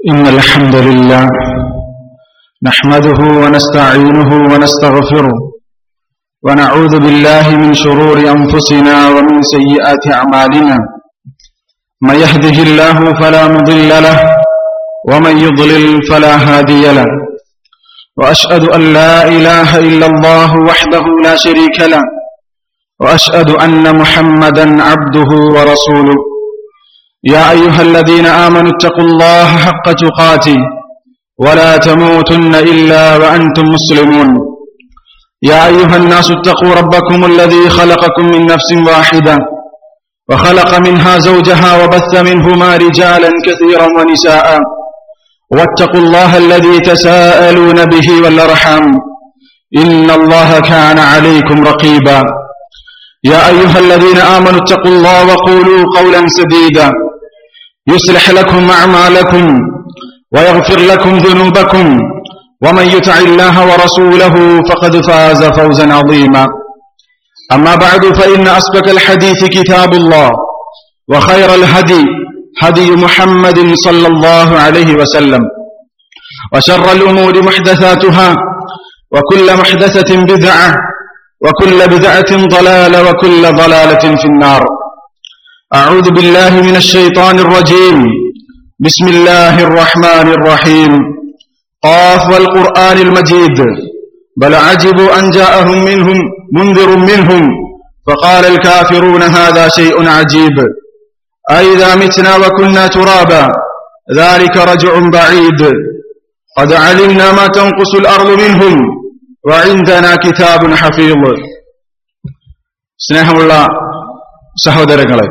إن الحمد لله نحمده ونستعينه ونستغفره ونعوذ بالله من شرور أنفسنا ومن سيئات أعمالنا من يهده الله فلا مضل له ومن يضلل فلا هادي له وأشهد أن لا إله إلا الله وحده لا شريك له وأشهد أن محمدا عبده ورسوله يا أيها الذين آمنوا اتقوا الله حق تقاته ولا تموتن إلا وأنتم مسلمون يا أيها الناس اتقوا ربكم الذي خلقكم من نفس واحدة وخلق منها زوجها وبث منهما رجالا كثيرا ونساء واتقوا الله الذي تساءلون به والأرحام إن الله كان عليكم رقيبا يا أيها الذين آمنوا اتقوا الله وقولوا قولا سديدا يصلح لكم أعمالكم ويغفر لكم ذنوبكم ومن يطع الله ورسوله فقد فاز فوزا عظيما أما بعد فإن أسبق الحديث كتاب الله وخير الهدي هدي محمد صلى الله عليه وسلم وشر الأمور محدثاتها وكل محدثة بدعة وكل بدعة ضلالة وكل ضلالة في النار أعوذ بالله من الشيطان الرجيم بسم الله الرحمن الرحيم قاف والقرآن المجيد بل عجبوا أن جاءهم منهم منذر منهم فقال الكافرون هذا شيء عجيب أئذا متنا وكنا ترابا ذلك رجع بعيد قد علمنا ما تنقص الأرض منهم وعندنا كتاب حفيظ സ്നേഹമുള്ള സഹോദരങ്ങളെ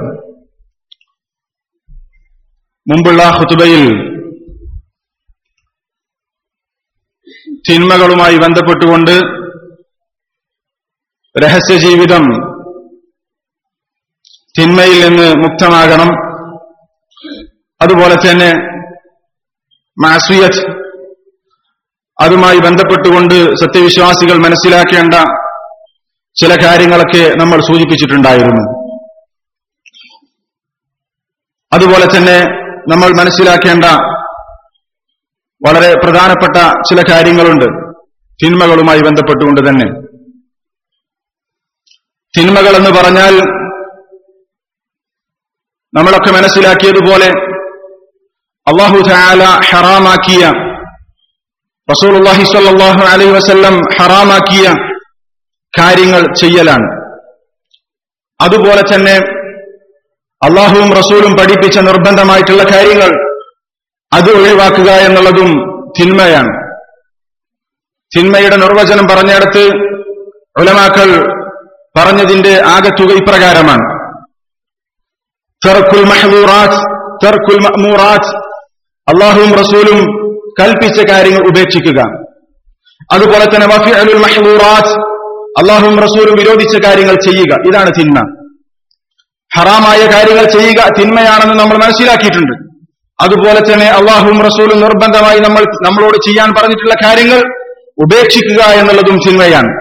മുമ്പുള്ള ഹുതുബയിൽ തിന്മകളുമായി ബന്ധപ്പെട്ടുകൊണ്ട് രഹസ്യ ജീവിതം തിന്മയിൽ നിന്ന് മുക്തമാകണം അതുപോലെ തന്നെ മാസ്വിയത്ത് അതുമായി ബന്ധപ്പെട്ടുകൊണ്ട് സത്യവിശ്വാസികൾ മനസ്സിലാക്കേണ്ട ചില കാര്യങ്ങളൊക്കെ നമ്മൾ സൂചിപ്പിച്ചിട്ടുണ്ടായിരുന്നു അതുപോലെ തന്നെ നമ്മൾ മനസ്സിലാക്കേണ്ട വളരെ പ്രധാനപ്പെട്ട ചില കാര്യങ്ങളുണ്ട് തിന്മകളുമായി ബന്ധപ്പെട്ടുകൊണ്ട് തന്നെ തിന്മകൾ എന്ന് പറഞ്ഞാൽ നമ്മളൊക്കെ മനസ്സിലാക്കിയതുപോലെ അള്ളാഹു താല ഹറാമാക്കിയ റസൂലുള്ളാഹി സ്വല്ലല്ലാഹു അലൈഹി വസല്ലം ഹറാമാക്കിയ കാര്യങ്ങൾ ചെയ്യലാണ് അതുപോലെ തന്നെ അള്ളാഹുവും റസൂലും പഠിപ്പിച്ച നിർബന്ധമായിട്ടുള്ള കാര്യങ്ങൾ അത് ഒഴിവാക്കുക എന്നുള്ളതും തിന്മയാണ് തിന്മയുടെ നിർവചനം പറഞ്ഞിടത്ത് ഉലമാക്കൾ പറഞ്ഞതിന്റെ ആകത്തുക ഇപ്രകാരമാണ് തെർക്കുൽ മഹദൂറാത്ത് തെർക്കുൽ മഅ്മൂറാത്ത് അള്ളാഹുവും റസൂലും കൽപ്പിച്ച കാര്യങ്ങൾ ഉപേക്ഷിക്കുക അതുപോലെ തന്നെ വഫിഅലുൽ മഹദൂറാത്ത് അള്ളാഹുവും റസൂലും വിരോധിച്ച കാര്യങ്ങൾ ചെയ്യുക ഇതാണ് തിന്മ ഹറാമായ കാര്യങ്ങൾ ചെയ്യുക തിന്മയാണെന്ന് നമ്മൾ മനസ്സിലാക്കിയിട്ടുണ്ട് അതുപോലെ തന്നെ അള്ളാഹുവും റസൂലും നിർബന്ധമായി നമ്മൾ നമ്മളോട് ചെയ്യാൻ പറഞ്ഞിട്ടുള്ള കാര്യങ്ങൾ ഉപേക്ഷിക്കുക എന്നുള്ളതും തിന്മയാണ്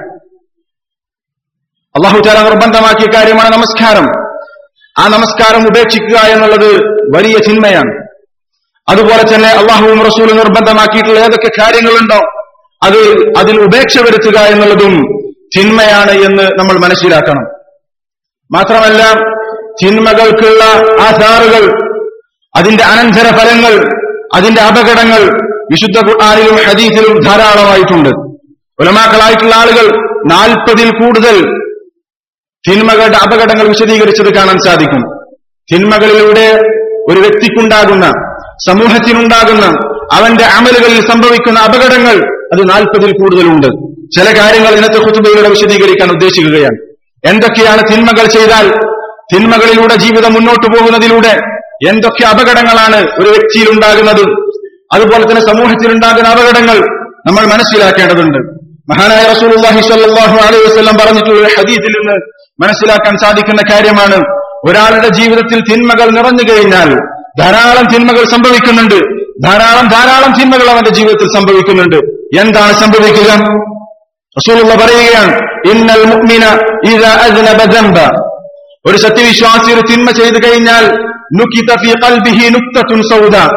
അള്ളാഹു താല നിർബന്ധമാക്കിയ കാര്യമാണ് നമസ്കാരം ആ നമസ്കാരം ഉപേക്ഷിക്കുക എന്നുള്ളത് വലിയ തിന്മയാണ് അതുപോലെ തന്നെ അള്ളാഹുവും റസൂലും നിർബന്ധമാക്കിയിട്ടുള്ള ഏതൊക്കെ കാര്യങ്ങളുണ്ടോ അത് അതിൽ ഉപേക്ഷ വരുത്തുക എന്നുള്ളതും തിന്മയാണ് എന്ന് നമ്മൾ മനസ്സിലാക്കണം മാത്രമല്ല തിന്മകൾക്കുള്ള ആധാറുകൾ അതിന്റെ അനന്തര ഫലങ്ങൾ അതിന്റെ അപകടങ്ങൾ വിശുദ്ധ ഖുർആാനിലും ഹദീസിലും ധാരാളമായിട്ടുണ്ട് ഉലമാക്കളായിട്ടുള്ള ആളുകൾ നാൽപ്പതിൽ കൂടുതൽ തിന്മകളുടെ അപകടങ്ങൾ വിശദീകരിച്ചത് കാണാൻ സാധിക്കും തിന്മകളിലൂടെ ഒരു വ്യക്തിക്കുണ്ടാകുന്ന സമൂഹത്തിനുണ്ടാകുന്ന അവന്റെ അമലുകളിൽ സംഭവിക്കുന്ന അപകടങ്ങൾ അത് നാൽപ്പതിൽ കൂടുതലുണ്ട് ചില കാര്യങ്ങൾ ഇന്നത്തെ കുത്തുബയിലൂടെ വിശദീകരിക്കാൻ ഉദ്ദേശിക്കുകയാണ് എന്തൊക്കെയാണ് തിന്മകൾ ചെയ്താൽ തിന്മകളിലൂടെ ജീവിതം മുന്നോട്ട് പോകുന്നതിലൂടെ എന്തൊക്കെ അപകടങ്ങളാണ് ഒരു വ്യക്തിയിൽ ഉണ്ടാകുന്നത് അതുപോലെ തന്നെ സമൂഹത്തിൽ ഉണ്ടാകുന്ന അപകടങ്ങൾ നമ്മൾ മനസ്സിലാക്കേണ്ടതുണ്ട് മഹാനായ റസൂലുള്ളാഹി സ്വല്ലല്ലാഹു അലൈഹി വസല്ലം പറഞ്ഞിട്ടുള്ള ഒരു ഹദീസിൽ നിന്ന് മനസ്സിലാക്കാൻ സാധിക്കുന്ന കാര്യമാണ് ഒരാളുടെ ജീവിതത്തിൽ തിന്മകൾ നിറഞ്ഞു കഴിഞ്ഞാൽ ധാരാളം തിന്മകൾ സംഭവിക്കുന്നുണ്ട് ധാരാളം ധാരാളം തിന്മകൾ അവന്റെ ജീവിതത്തിൽ സംഭവിക്കുന്നുണ്ട് എന്താണ് സംഭവിക്കുക റസൂലുള്ള പറയുകയാണ് ഇന്നൽ മുഅ്മിന ഇദാ അസ്നബ ദംബ ഒരു സത്യവിശ്വാസി ഒരു തിന്മ ചെയ്തു കഴിഞ്ഞാൽ നുക്കിത ഫീ ഖൽബിഹി നുക്തത്തുൻ സൗദ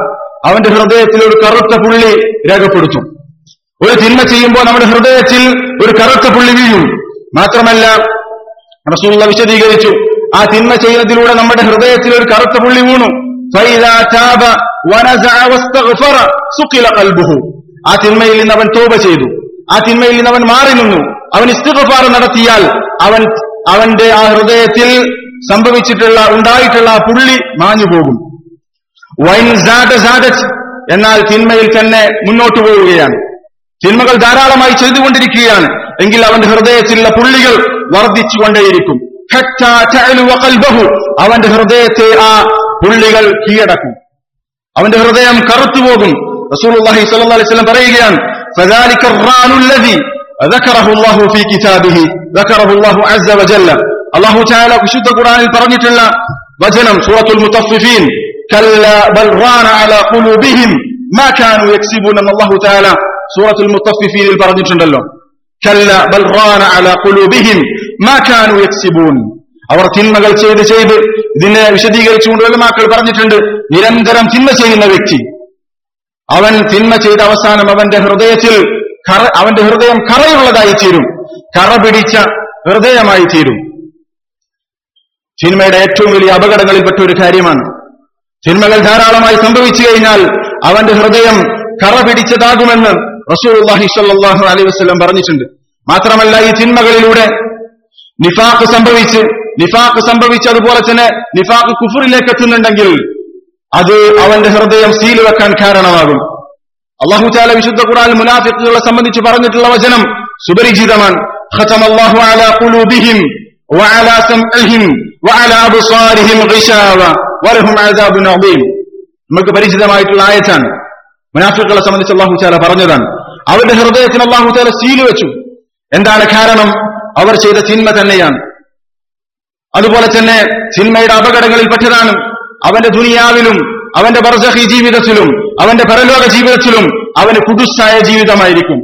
അവന്റെ ഹൃദയത്തിൽ ഒരു കറുത്ത പുള്ളി രേഖപ്പെടുത്തും ഒരു തിന്മ ചെയ്യുമ്പോൾ നമ്മുടെ ഹൃദയത്തിൽ ഒരു കറുത്ത പുള്ളി വീഴും മാത്രമല്ല റസൂള്ള വിശദീകരിച്ചു ആ തിന്മ ചെയ്യുന്നതിലൂടെ നമ്മുടെ ഹൃദയത്തിൽ ഒരു കറുത്ത പുള്ളി വീണു فإذا تاب ونزع واستغفر سقل قلبه ആ തിന്മയിൽ നിന്ന് അവൻ തോപ ചെയ്തു ആ തിന്മയിൽ നിന്ന് അവൻ മാറി നിന്നു അവൻ ഇസ്തിഗ്ഫാർ നടത്തിയാൽ അവൻ അവന്റെ ആ ഹൃദയത്തിൽ സംഭവിച്ചിട്ടുള്ള ഉണ്ടായിട്ടുള്ള ആ പുള്ളി മാഞ്ഞു പോകും വൈൻ സാദ സാദച്ച് എന്നാൽ തിന്മയിൽ തന്നെ മുന്നോട്ട് പോവുകയാണ് തിന്മകൾ ധാരാളമായി ചെയ്തുകൊണ്ടിരിക്കുകയാണ് എങ്കിൽ അവന്റെ ഹൃദയത്തിലുള്ള പുള്ളികൾ വർദ്ധിച്ചുകൊണ്ടേയിരിക്കും ഹത്താ തഅലു വഖൽബഹു. അവന്റെ ഹൃദയത്തെ ആ പുള്ളികൾ കീഴടക്കും അവന്റെ ഹൃദയം കറുത്തുപോകും റസൂലുള്ളാഹി സ്വല്ലല്ലാഹു അലൈഹി വസല്ലം പറയുകയാണ് فذلك الران الذي ذكره الله في كتابه ذكره الله عز وجل അല്ലാഹു തആല വിശുദ്ധ ഖുർആനിൽ പറഞ്ഞിട്ടുള്ള വചനം സൂറത്തുൽ മുത്തഫിഫീൻ كلا بل ران على قلوبهم ما كانوا يكسبون എന്ന് അല്ലാഹു തആല സൂറത്തുൽ മുത്തഫിഫീനിൽ പറഞ്ഞിട്ടുണ്ടല്ലോ كلا بل ران على قلوبهم ما كانوا يكسبون അവർ തിന്മകൾ ചെയ്ത് ചെയ്ത് ഇതിനെ വിശദീകരിച്ചുകൊണ്ട് ഉലമാക്കൾ പറഞ്ഞിട്ടുണ്ട് നിരന്തരം തിന്മ ചെയ്യുന്ന വ്യക്തി അവൻ തിന്മ ചെയ്ത അവസാനം അവന്റെ ഹൃദയത്തിൽ കറ അവന്റെ ഹൃദയം കറയുള്ളതായി തീരും കറ പിടിച്ച ഹൃദയമായി തീരും സിനിമയുടെ ഏറ്റവും വലിയ അപകടങ്ങളിൽപ്പെട്ട ഒരു കാര്യമാണ് തിന്മകൾ ധാരാളമായി സംഭവിച്ചു കഴിഞ്ഞാൽ അവന്റെ ഹൃദയം കറ പിടിച്ചതാകുമെന്ന് റസൂലുള്ളാഹി സ്വല്ലല്ലാഹു അലൈഹി വസല്ലം പറഞ്ഞിട്ടുണ്ട് മാത്രമല്ല ഈ തിന്മകളിലൂടെ നിഫാഖ് സംഭവിച്ച് നിഫാഖ് സംഭവിച്ച് അതുപോലെ തന്നെ നിഫാഖ് കുഫറിലേക്ക് എത്തുന്നുണ്ടെങ്കിൽ അത് അവന്റെ ഹൃദയം സീൽ വെക്കാൻ കാരണമാകും അള്ളാഹു ചാല വിശുദ്ധ ഖുർആൻ മുനാഫിക്കുകളെ സംബന്ധിച്ച് പറഞ്ഞിട്ടുള്ള വചനം സുപരിചിതമാണ് ختم الله على قلوبهم وعلى سمعهم وعلى أبصارهم غشاوة ولهم عذاب عظيم നമുക്ക് പരിചിതമായിട്ടുള്ള ആയത്താണ് മുനാഫിക്കുകളെ സംബന്ധിച്ച് അള്ളാഹു ചാല പറഞ്ഞതാണ് അവരുടെ ഹൃദയത്തിന് അള്ളാഹു ചാല സീല് വെച്ചു എന്താണ് കാരണം അവർ ചെയ്ത തിന്മ തന്നെയാണ് അതുപോലെ തന്നെ സിനിമയുടെ അപകടങ്ങളിൽ പെട്ടതാണ് അവന്റെ ദുനിയാവിലും അവന്റെ ബർസഹി ജീവിതത്തിലും അവന്റെ പരലോക ജീവിതത്തിലും അവന് കുടുസായ ജീവിതമായിരിക്കും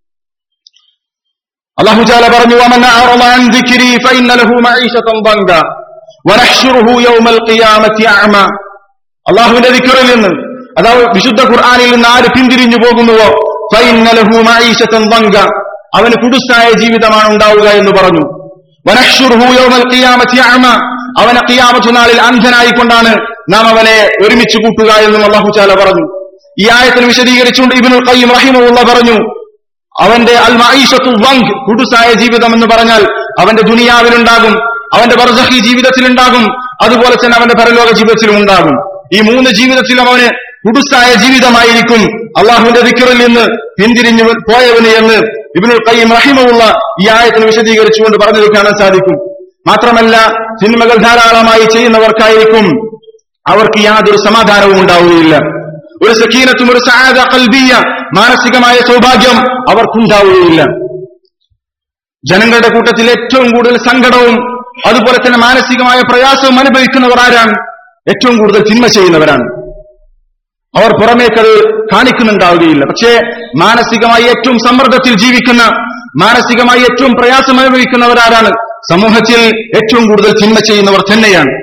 അള്ളാഹുചാല പറഞ്ഞു ومن أعرض عن ذكري فإن له معيشة ضنكا ونحشره يوم القيامة أعمى അള്ളാഹുവിന്റെ ദിക്കറിൽ നിന്ന് അതായത് വിശുദ്ധ ഖുർആാനിൽ നിന്ന് ആര് പിന്തിരിഞ്ഞു പോകുന്നുവോ فإن له معيشة ضنكا അവന് കുടുസായ ജീവിതമാണ് ഉണ്ടാവുക എന്ന് പറഞ്ഞു വനഹ്ഷുർഹു യൗമൽ ഖിയാമത്തി അഅമ അവനെ ഖിയാമത്ത് നാളിൽ അന്ധനായിക്കൊണ്ടാണ് നാം അവനെ ഒരുമിച്ച് കൂട്ടുക എന്നും അള്ളാഹു ചാല പറഞ്ഞു ഈ ആയത്തിൽ വിശദീകരിച്ചുകൊണ്ട് ഇബ്നുൽ ഖയ്യിം റഹിമഹുള്ള പറഞ്ഞു അവന്റെ അൽ മഈഷത്തു വങ്ക് കുടുസായ ജീവിതം എന്ന് പറഞ്ഞാൽ അവന്റെ ദുനിയാവിലുണ്ടാകും അവന്റെ ബർസഹി ജീവിതത്തിലുണ്ടാകും അതുപോലെ തന്നെ അവന്റെ പരലോക ജീവിതത്തിലും ഉണ്ടാകും ഈ മൂന്ന് ജീവിതത്തിലും അവന് കുടുസായ ജീവിതമായിരിക്കും അള്ളാഹുവിന്റെ ദിക്കറിൽ നിന്ന് പിന്തിരിഞ്ഞു പോയവന് എന്ന് ഇബ്നുൽ ഖയ്യിം റഹിമഹുള്ള ഈ ആയത്തിന് വിശദീകരിച്ചുകൊണ്ട് പറഞ്ഞത് കാണാൻ സാധിക്കും മാത്രമല്ല സിനിമകൾ ധാരാളമായി ചെയ്യുന്നവർക്കായിരിക്കും അവർക്ക് യാതൊരു സമാധാനവും ഉണ്ടാവുകയില്ല ഒരു സക്കീനത്തും ഒരു സഹാദ കൽബീയ മാനസികമായ സൗഭാഗ്യം അവർക്കുണ്ടാവുകയില്ല ജനങ്ങളുടെ കൂട്ടത്തിൽ ഏറ്റവും കൂടുതൽ സങ്കടവും അതുപോലെ തന്നെ മാനസികമായ പ്രയാസവും അനുഭവിക്കുന്നവർ ആരാണ് ഏറ്റവും കൂടുതൽ തിന്മ ചെയ്യുന്നവരാണ് അവർ പുറമേക്കത് കാണിക്കുന്നുണ്ടാവുകയില്ല പക്ഷേ മാനസികമായി ഏറ്റവും സമ്മർദ്ദത്തിൽ ജീവിക്കുന്ന മാനസികമായി ഏറ്റവും പ്രയാസം അനുഭവിക്കുന്നവരാരാണ് സമൂഹത്തിൽ ഏറ്റവും കൂടുതൽ തിന്മ ചെയ്യുന്നവർ തന്നെയാണ്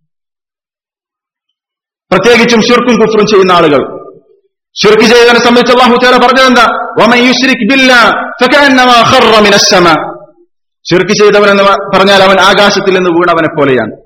പ്രത്യേകിച്ചും ഷിർക്കും കുഫറും ചെയ്യുന്ന ആളുകൾ ഷിർക്ക് ചെയ്തതിനെ സംബന്ധിച്ച് അള്ളാഹു തആല പറഞ്ഞതെന്താ വമൻ യുശ്രിക് ബില്ലാഹ് ഫകഅന്നമാ ഖറ മിനസ് സമാ ഷിർക്ക് ചെയ്തവൻ എന്ന് പറഞ്ഞാൽ അവൻ ആകാശത്തിൽ നിന്ന് വീണവനെ പോലെയാണ്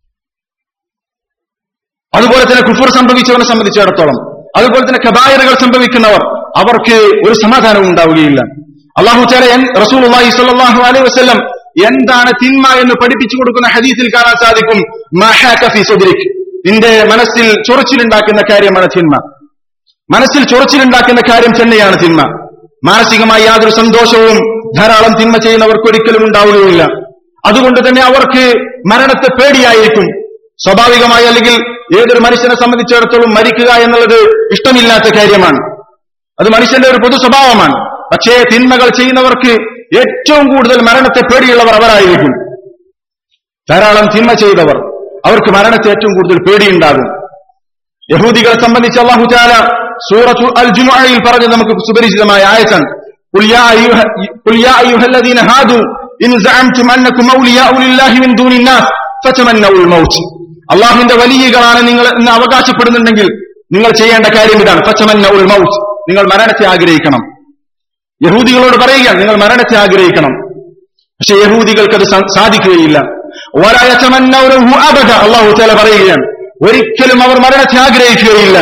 അതുപോലെ തന്നെ കുഫർ സംഭവിച്ചവനെ സംബന്ധിച്ചിടത്തോളം അതുപോലെ തന്നെ കബായറുകൾ സംഭവിക്കുന്നവർ അവർക്ക് ഒരു സമാധാനവും ഉണ്ടാവുകയില്ല അള്ളാഹു ചാല റസൂൽ സ്വല്ലല്ലാഹു അലൈഹി വസല്ലം എന്താണ് തിന്മ എന്ന് പഠിപ്പിച്ചു കൊടുക്കുന്ന ഹദീസിൽ കാണാൻ സാധിക്കും മഹാക ഫീ സദ്രിക് നിന്റെ മനസ്സിൽ ചൊറിച്ചിലുണ്ടാക്കുന്ന കാര്യമാണ് തിന്മ മനസ്സിൽ ചൊറിച്ചിലുണ്ടാക്കുന്ന കാര്യം തന്നെയാണ് തിന്മ മാനസികമായി യാതൊരു സന്തോഷവും ധാരാളം തിന്മ ചെയ്യുന്നവർക്ക് ഒരിക്കലും ഉണ്ടാവുകയില്ല അതുകൊണ്ട് തന്നെ അവർക്ക് മരണത്തെ പേടിയായിരിക്കും സ്വാഭാവികമായി അല്ലെങ്കിൽ ഏതൊരു മനുഷ്യനെ സംബന്ധിച്ചിടത്തോളം മരിക്കുക എന്നുള്ളത് ഇഷ്ടമില്ലാത്ത കാര്യമാണ് അത് മനുഷ്യന്റെ ഒരു പൊതു സ്വഭാവമാണ് പക്ഷേ തിന്മകൾ ചെയ്യുന്നവർക്ക് ഏറ്റവും കൂടുതൽ മരണത്തെ പേടിയുള്ളവർ അവരായിരിക്കും ധാരാളം തിന്മ ചെയ്തവർ അവർക്ക് മരണത്തെ ഏറ്റവും കൂടുതൽ പേടിയുണ്ടാകും യഹൂദികളെ സംബന്ധിച്ച് അള്ളാഹു ചാല സൂറത്തു അൽ ജുമുഅയിൽ പറഞ്ഞ് നമുക്ക് സുപരിചിതമായ ആയത്താണ് قل يا أيها قل يا أيها الذين هادوا إن زعمتم أنكم أولياء لله من دون الناس فتمنوا الموت അള്ളാഹുവിന്റെ വലിയകളാണ് നിങ്ങൾ എന്ന് അവകാശപ്പെടുന്നുണ്ടെങ്കിൽ നിങ്ങൾ ചെയ്യേണ്ട കാര്യം ഇതാണ് ഫച്ചമന്ന ഉൽ മൗത്ത് നിങ്ങൾ മരണത്തെ ആഗ്രഹിക്കണം യഹൂദികളോട് പറയുക നിങ്ങൾ മരണത്തെ ആഗ്രഹിക്കണം പക്ഷെ യഹൂദികൾക്ക് അത് സാ- സാധിക്കുകയില്ല ولا يتمنونه أبدا അള്ളാഹു തആല പറയുകയാണ് ഒരിക്കലും അവർ മരണത്തെ ആഗ്രഹിക്കുകയില്ല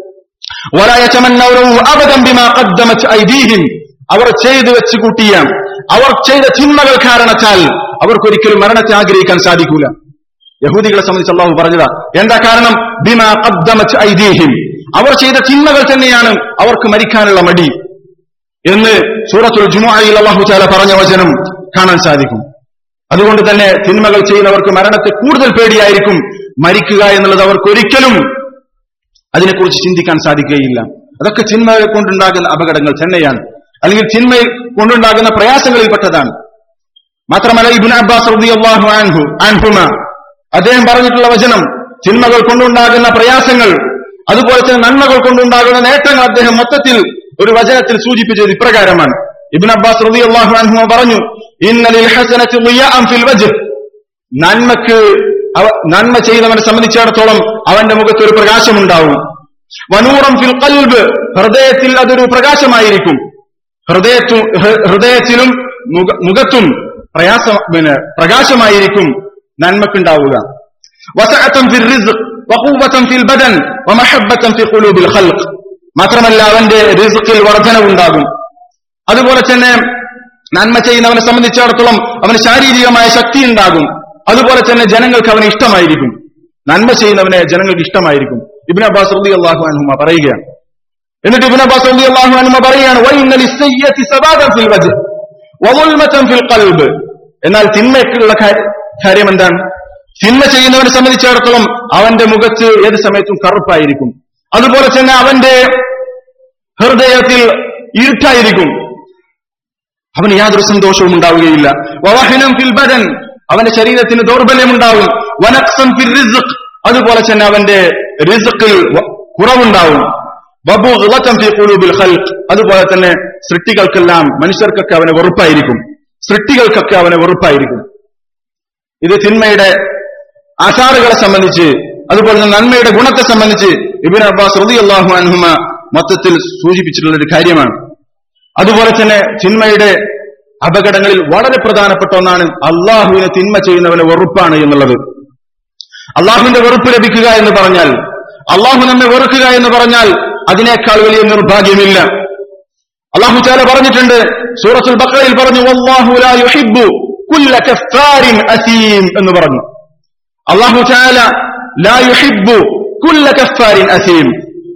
ولا يتمنونه أبدا بما قدمت أيديهم അവർ ചെയ്തു വെച്ച് കൂട്ടിയ അവർ ചെയ്ത തിന്മകൾ കാരണത്താൽ അവർക്കൊരിക്കലും മരണത്തെ ആഗ്രഹിക്കാൻ സാധിക്കൂല യഹൂദികളെ സംബന്ധിച്ച് അള്ളാഹു പറഞ്ഞതാ എന്താ കാരണം ബിമാ ഖദ്ദമത് ഐദീഹിം അവർ ചെയ്ത തിന്മകൾ തന്നെയാണ് അവർക്ക് മരിക്കാനുള്ള മടി എന്ന് സൂറത്തുൽ ജുമുഅയിൽ അള്ളാഹു ചാല പറഞ്ഞ വചനം കാണാൻ സാധിക്കും അതുകൊണ്ട് തന്നെ തിന്മകൾ ചെയ്യുന്നവർക്ക് മരണത്തെ കൂടുതൽ പേടിയായിരിക്കും മരിക്കുക എന്നുള്ളത് അവർക്ക് ഒരിക്കലും അതിനെക്കുറിച്ച് ചിന്തിക്കാൻ സാധിക്കുകയില്ല അതൊക്കെ തിന്മയെ കൊണ്ടുണ്ടാകുന്ന അപകടങ്ങൾ തന്നെയാണ് അല്ലെങ്കിൽ തിന്മയെ കൊണ്ടുണ്ടാകുന്ന പ്രയാസങ്ങളിൽപ്പെട്ടതാണ് മാത്രമല്ല ഇബിൻ അബ്ബാസ് റളിയല്ലാഹു അൻഹു അൻഹുമ അദ്ദേഹം പറഞ്ഞിട്ടുള്ള വചനം തിന്മകൾ കൊണ്ടുണ്ടാകുന്ന പ്രയാസങ്ങൾ അതുപോലെ തന്നെ നന്മകൾ കൊണ്ടുണ്ടാകുന്ന നേട്ടങ്ങൾ അദ്ദേഹം മൊത്തത്തിൽ ഒരു വചനത്തിൽ സൂചിപ്പിച്ചത് ഇപ്രകാരമാണ് ഇബിൻ അബ്ബാസ് റളിയല്ലാഹു അൻഹുമ പറഞ്ഞു ഇന്നലിൽ ഹസനത്തി ളിയാഅൻ ഫിൽ വജ്ഹ് നന്മക്ക് അവ- നന്മ ചെയ്യുന്നവനെ സംബന്ധിച്ചിടത്തോളം അവന്റെ മുഖത്ത് ഒരു പ്രകാശമുണ്ടാവും വനൂറം ഫിൽ കൽബ് ഹൃദയത്തിൽ അതൊരു പ്രകാശമായിരിക്കും ഹൃദയത്തു ഹൃ- ഹൃദയത്തിലും മുഖ- മുഖത്തും പ്രയാസ പിന്നെ പ്രകാശമായിരിക്കും നന്മക്കുണ്ടാവുക വസഅത്തൻ ഫിൽ റിസ്ഖ് വഖുവ്വത്തൻ ഫിൽ ബദൻ വമഹബ്ബത്തൻ ഫി ഖുലൂബിൽ ഖൽഖ് മാത്രമല്ല അവന്റെ റിസ്ഖിൽ വർധനവുണ്ടാകും അതുപോലെ തന്നെ നന്മ ചെയ്യുന്നവനെ സംബന്ധിച്ചിടത്തോളം അവന് ശാരീരികമായ ശക്തി ഉണ്ടാകും അതുപോലെ തന്നെ ജനങ്ങൾക്ക് അവന് ഇഷ്ടമായിരിക്കും നന്മ ചെയ്യുന്നവനെ ജനങ്ങൾക്ക് ഇഷ്ടമായിരിക്കും ഇബിൻ അബ്ബാസ് റളി അള്ളാഹു അൻഹുമ പറയുകയാണ് എന്നിട്ട് ഇബിൻ അബ്ബാസ് റളി അള്ളാഹു അൻഹുമ പറയുകയാണ് "വഇന്ന ലിസ്സയ്യത്തി സബാദൻ ഫിൽ വജ്ഹ് വദുൽമതൻ ഫിൽ ഖൽബ് എന്നാൽ തിന്മയ്ക്കുള്ള കാര്യം- കാര്യം എന്താണ് തിന്മ ചെയ്യുന്നവനെ സംബന്ധിച്ചിടത്തോളം അവന്റെ മുഖത്ത് ഏത് സമയത്തും കറുപ്പായിരിക്കും അതുപോലെ തന്നെ അവന്റെ ഹൃദയത്തിൽ ഇരുട്ടായിരിക്കും അവന് യാതൊരു സന്തോഷവും ഉണ്ടാവുകയില്ല വവഹനം ഫിൽ ബദൻ അവന്റെ ശരീരത്തിന് ദൗർബല്യമുണ്ടാവും വനക്സം ഫിൽ റിസ്ഖ് അതുപോലെ തന്നെ അവന്റെ റിസ്ഖിൽ വ- കുറവുണ്ടാവും വബുഗ്ളതൻ ഫി ഖുലൂബിൽ ഖൽഖ് അതുപോലെ തന്നെ സൃഷ്ടികൾക്കെല്ലാം മനുഷ്യർക്കൊക്കെ അവനെ വെറുപ്പായിരിക്കും സൃഷ്ടികൾക്കൊക്കെ അവനെ വെറുപ്പായിരിക്കും ഇത് തിന്മയുടെ ആചാറുകളെ സംബന്ധിച്ച് അതുപോലെ തന്നെ നന്മയുടെ ഗുണത്തെ സംബന്ധിച്ച് ഇബിൻ അബ്ബാസ് റളിയല്ലാഹു അൻഹുമ മൊത്തത്തിൽ സൂചിപ്പിച്ചിട്ടുള്ള ഒരു കാര്യമാണ് അതുപോലെ തന്നെ തിന്മയുടെ അപകടങ്ങളിൽ വളരെ പ്രധാനപ്പെട്ട ഒന്നാണ് അള്ളാഹുവിനെ തിന്മ ചെയ്യുന്നവന് വെറുപ്പാണ് എന്നുള്ളത് അള്ളാഹുവിന്റെ വെറുപ്പ് ലഭിക്കുക എന്ന് പറഞ്ഞാൽ അള്ളാഹു നമ്മെ വെറുക്കുക എന്ന് പറഞ്ഞാൽ അതിനേക്കാൾ വലിയ നിർഭാഗ്യമില്ല അള്ളാഹു ചാല പറഞ്ഞിട്ടുണ്ട് സൂറത്തുൽ ബക്കറയിൽ പറഞ്ഞു "വല്ലാഹു ലാ യുഹിബ്ബു കുല്ല കഫാരിൻ അസീം എന്ന് പറഞ്ഞു അള്ളാഹു ചാല ലാ യുഹിബ്ബു കുല്ല കഫാരിൻ അസീം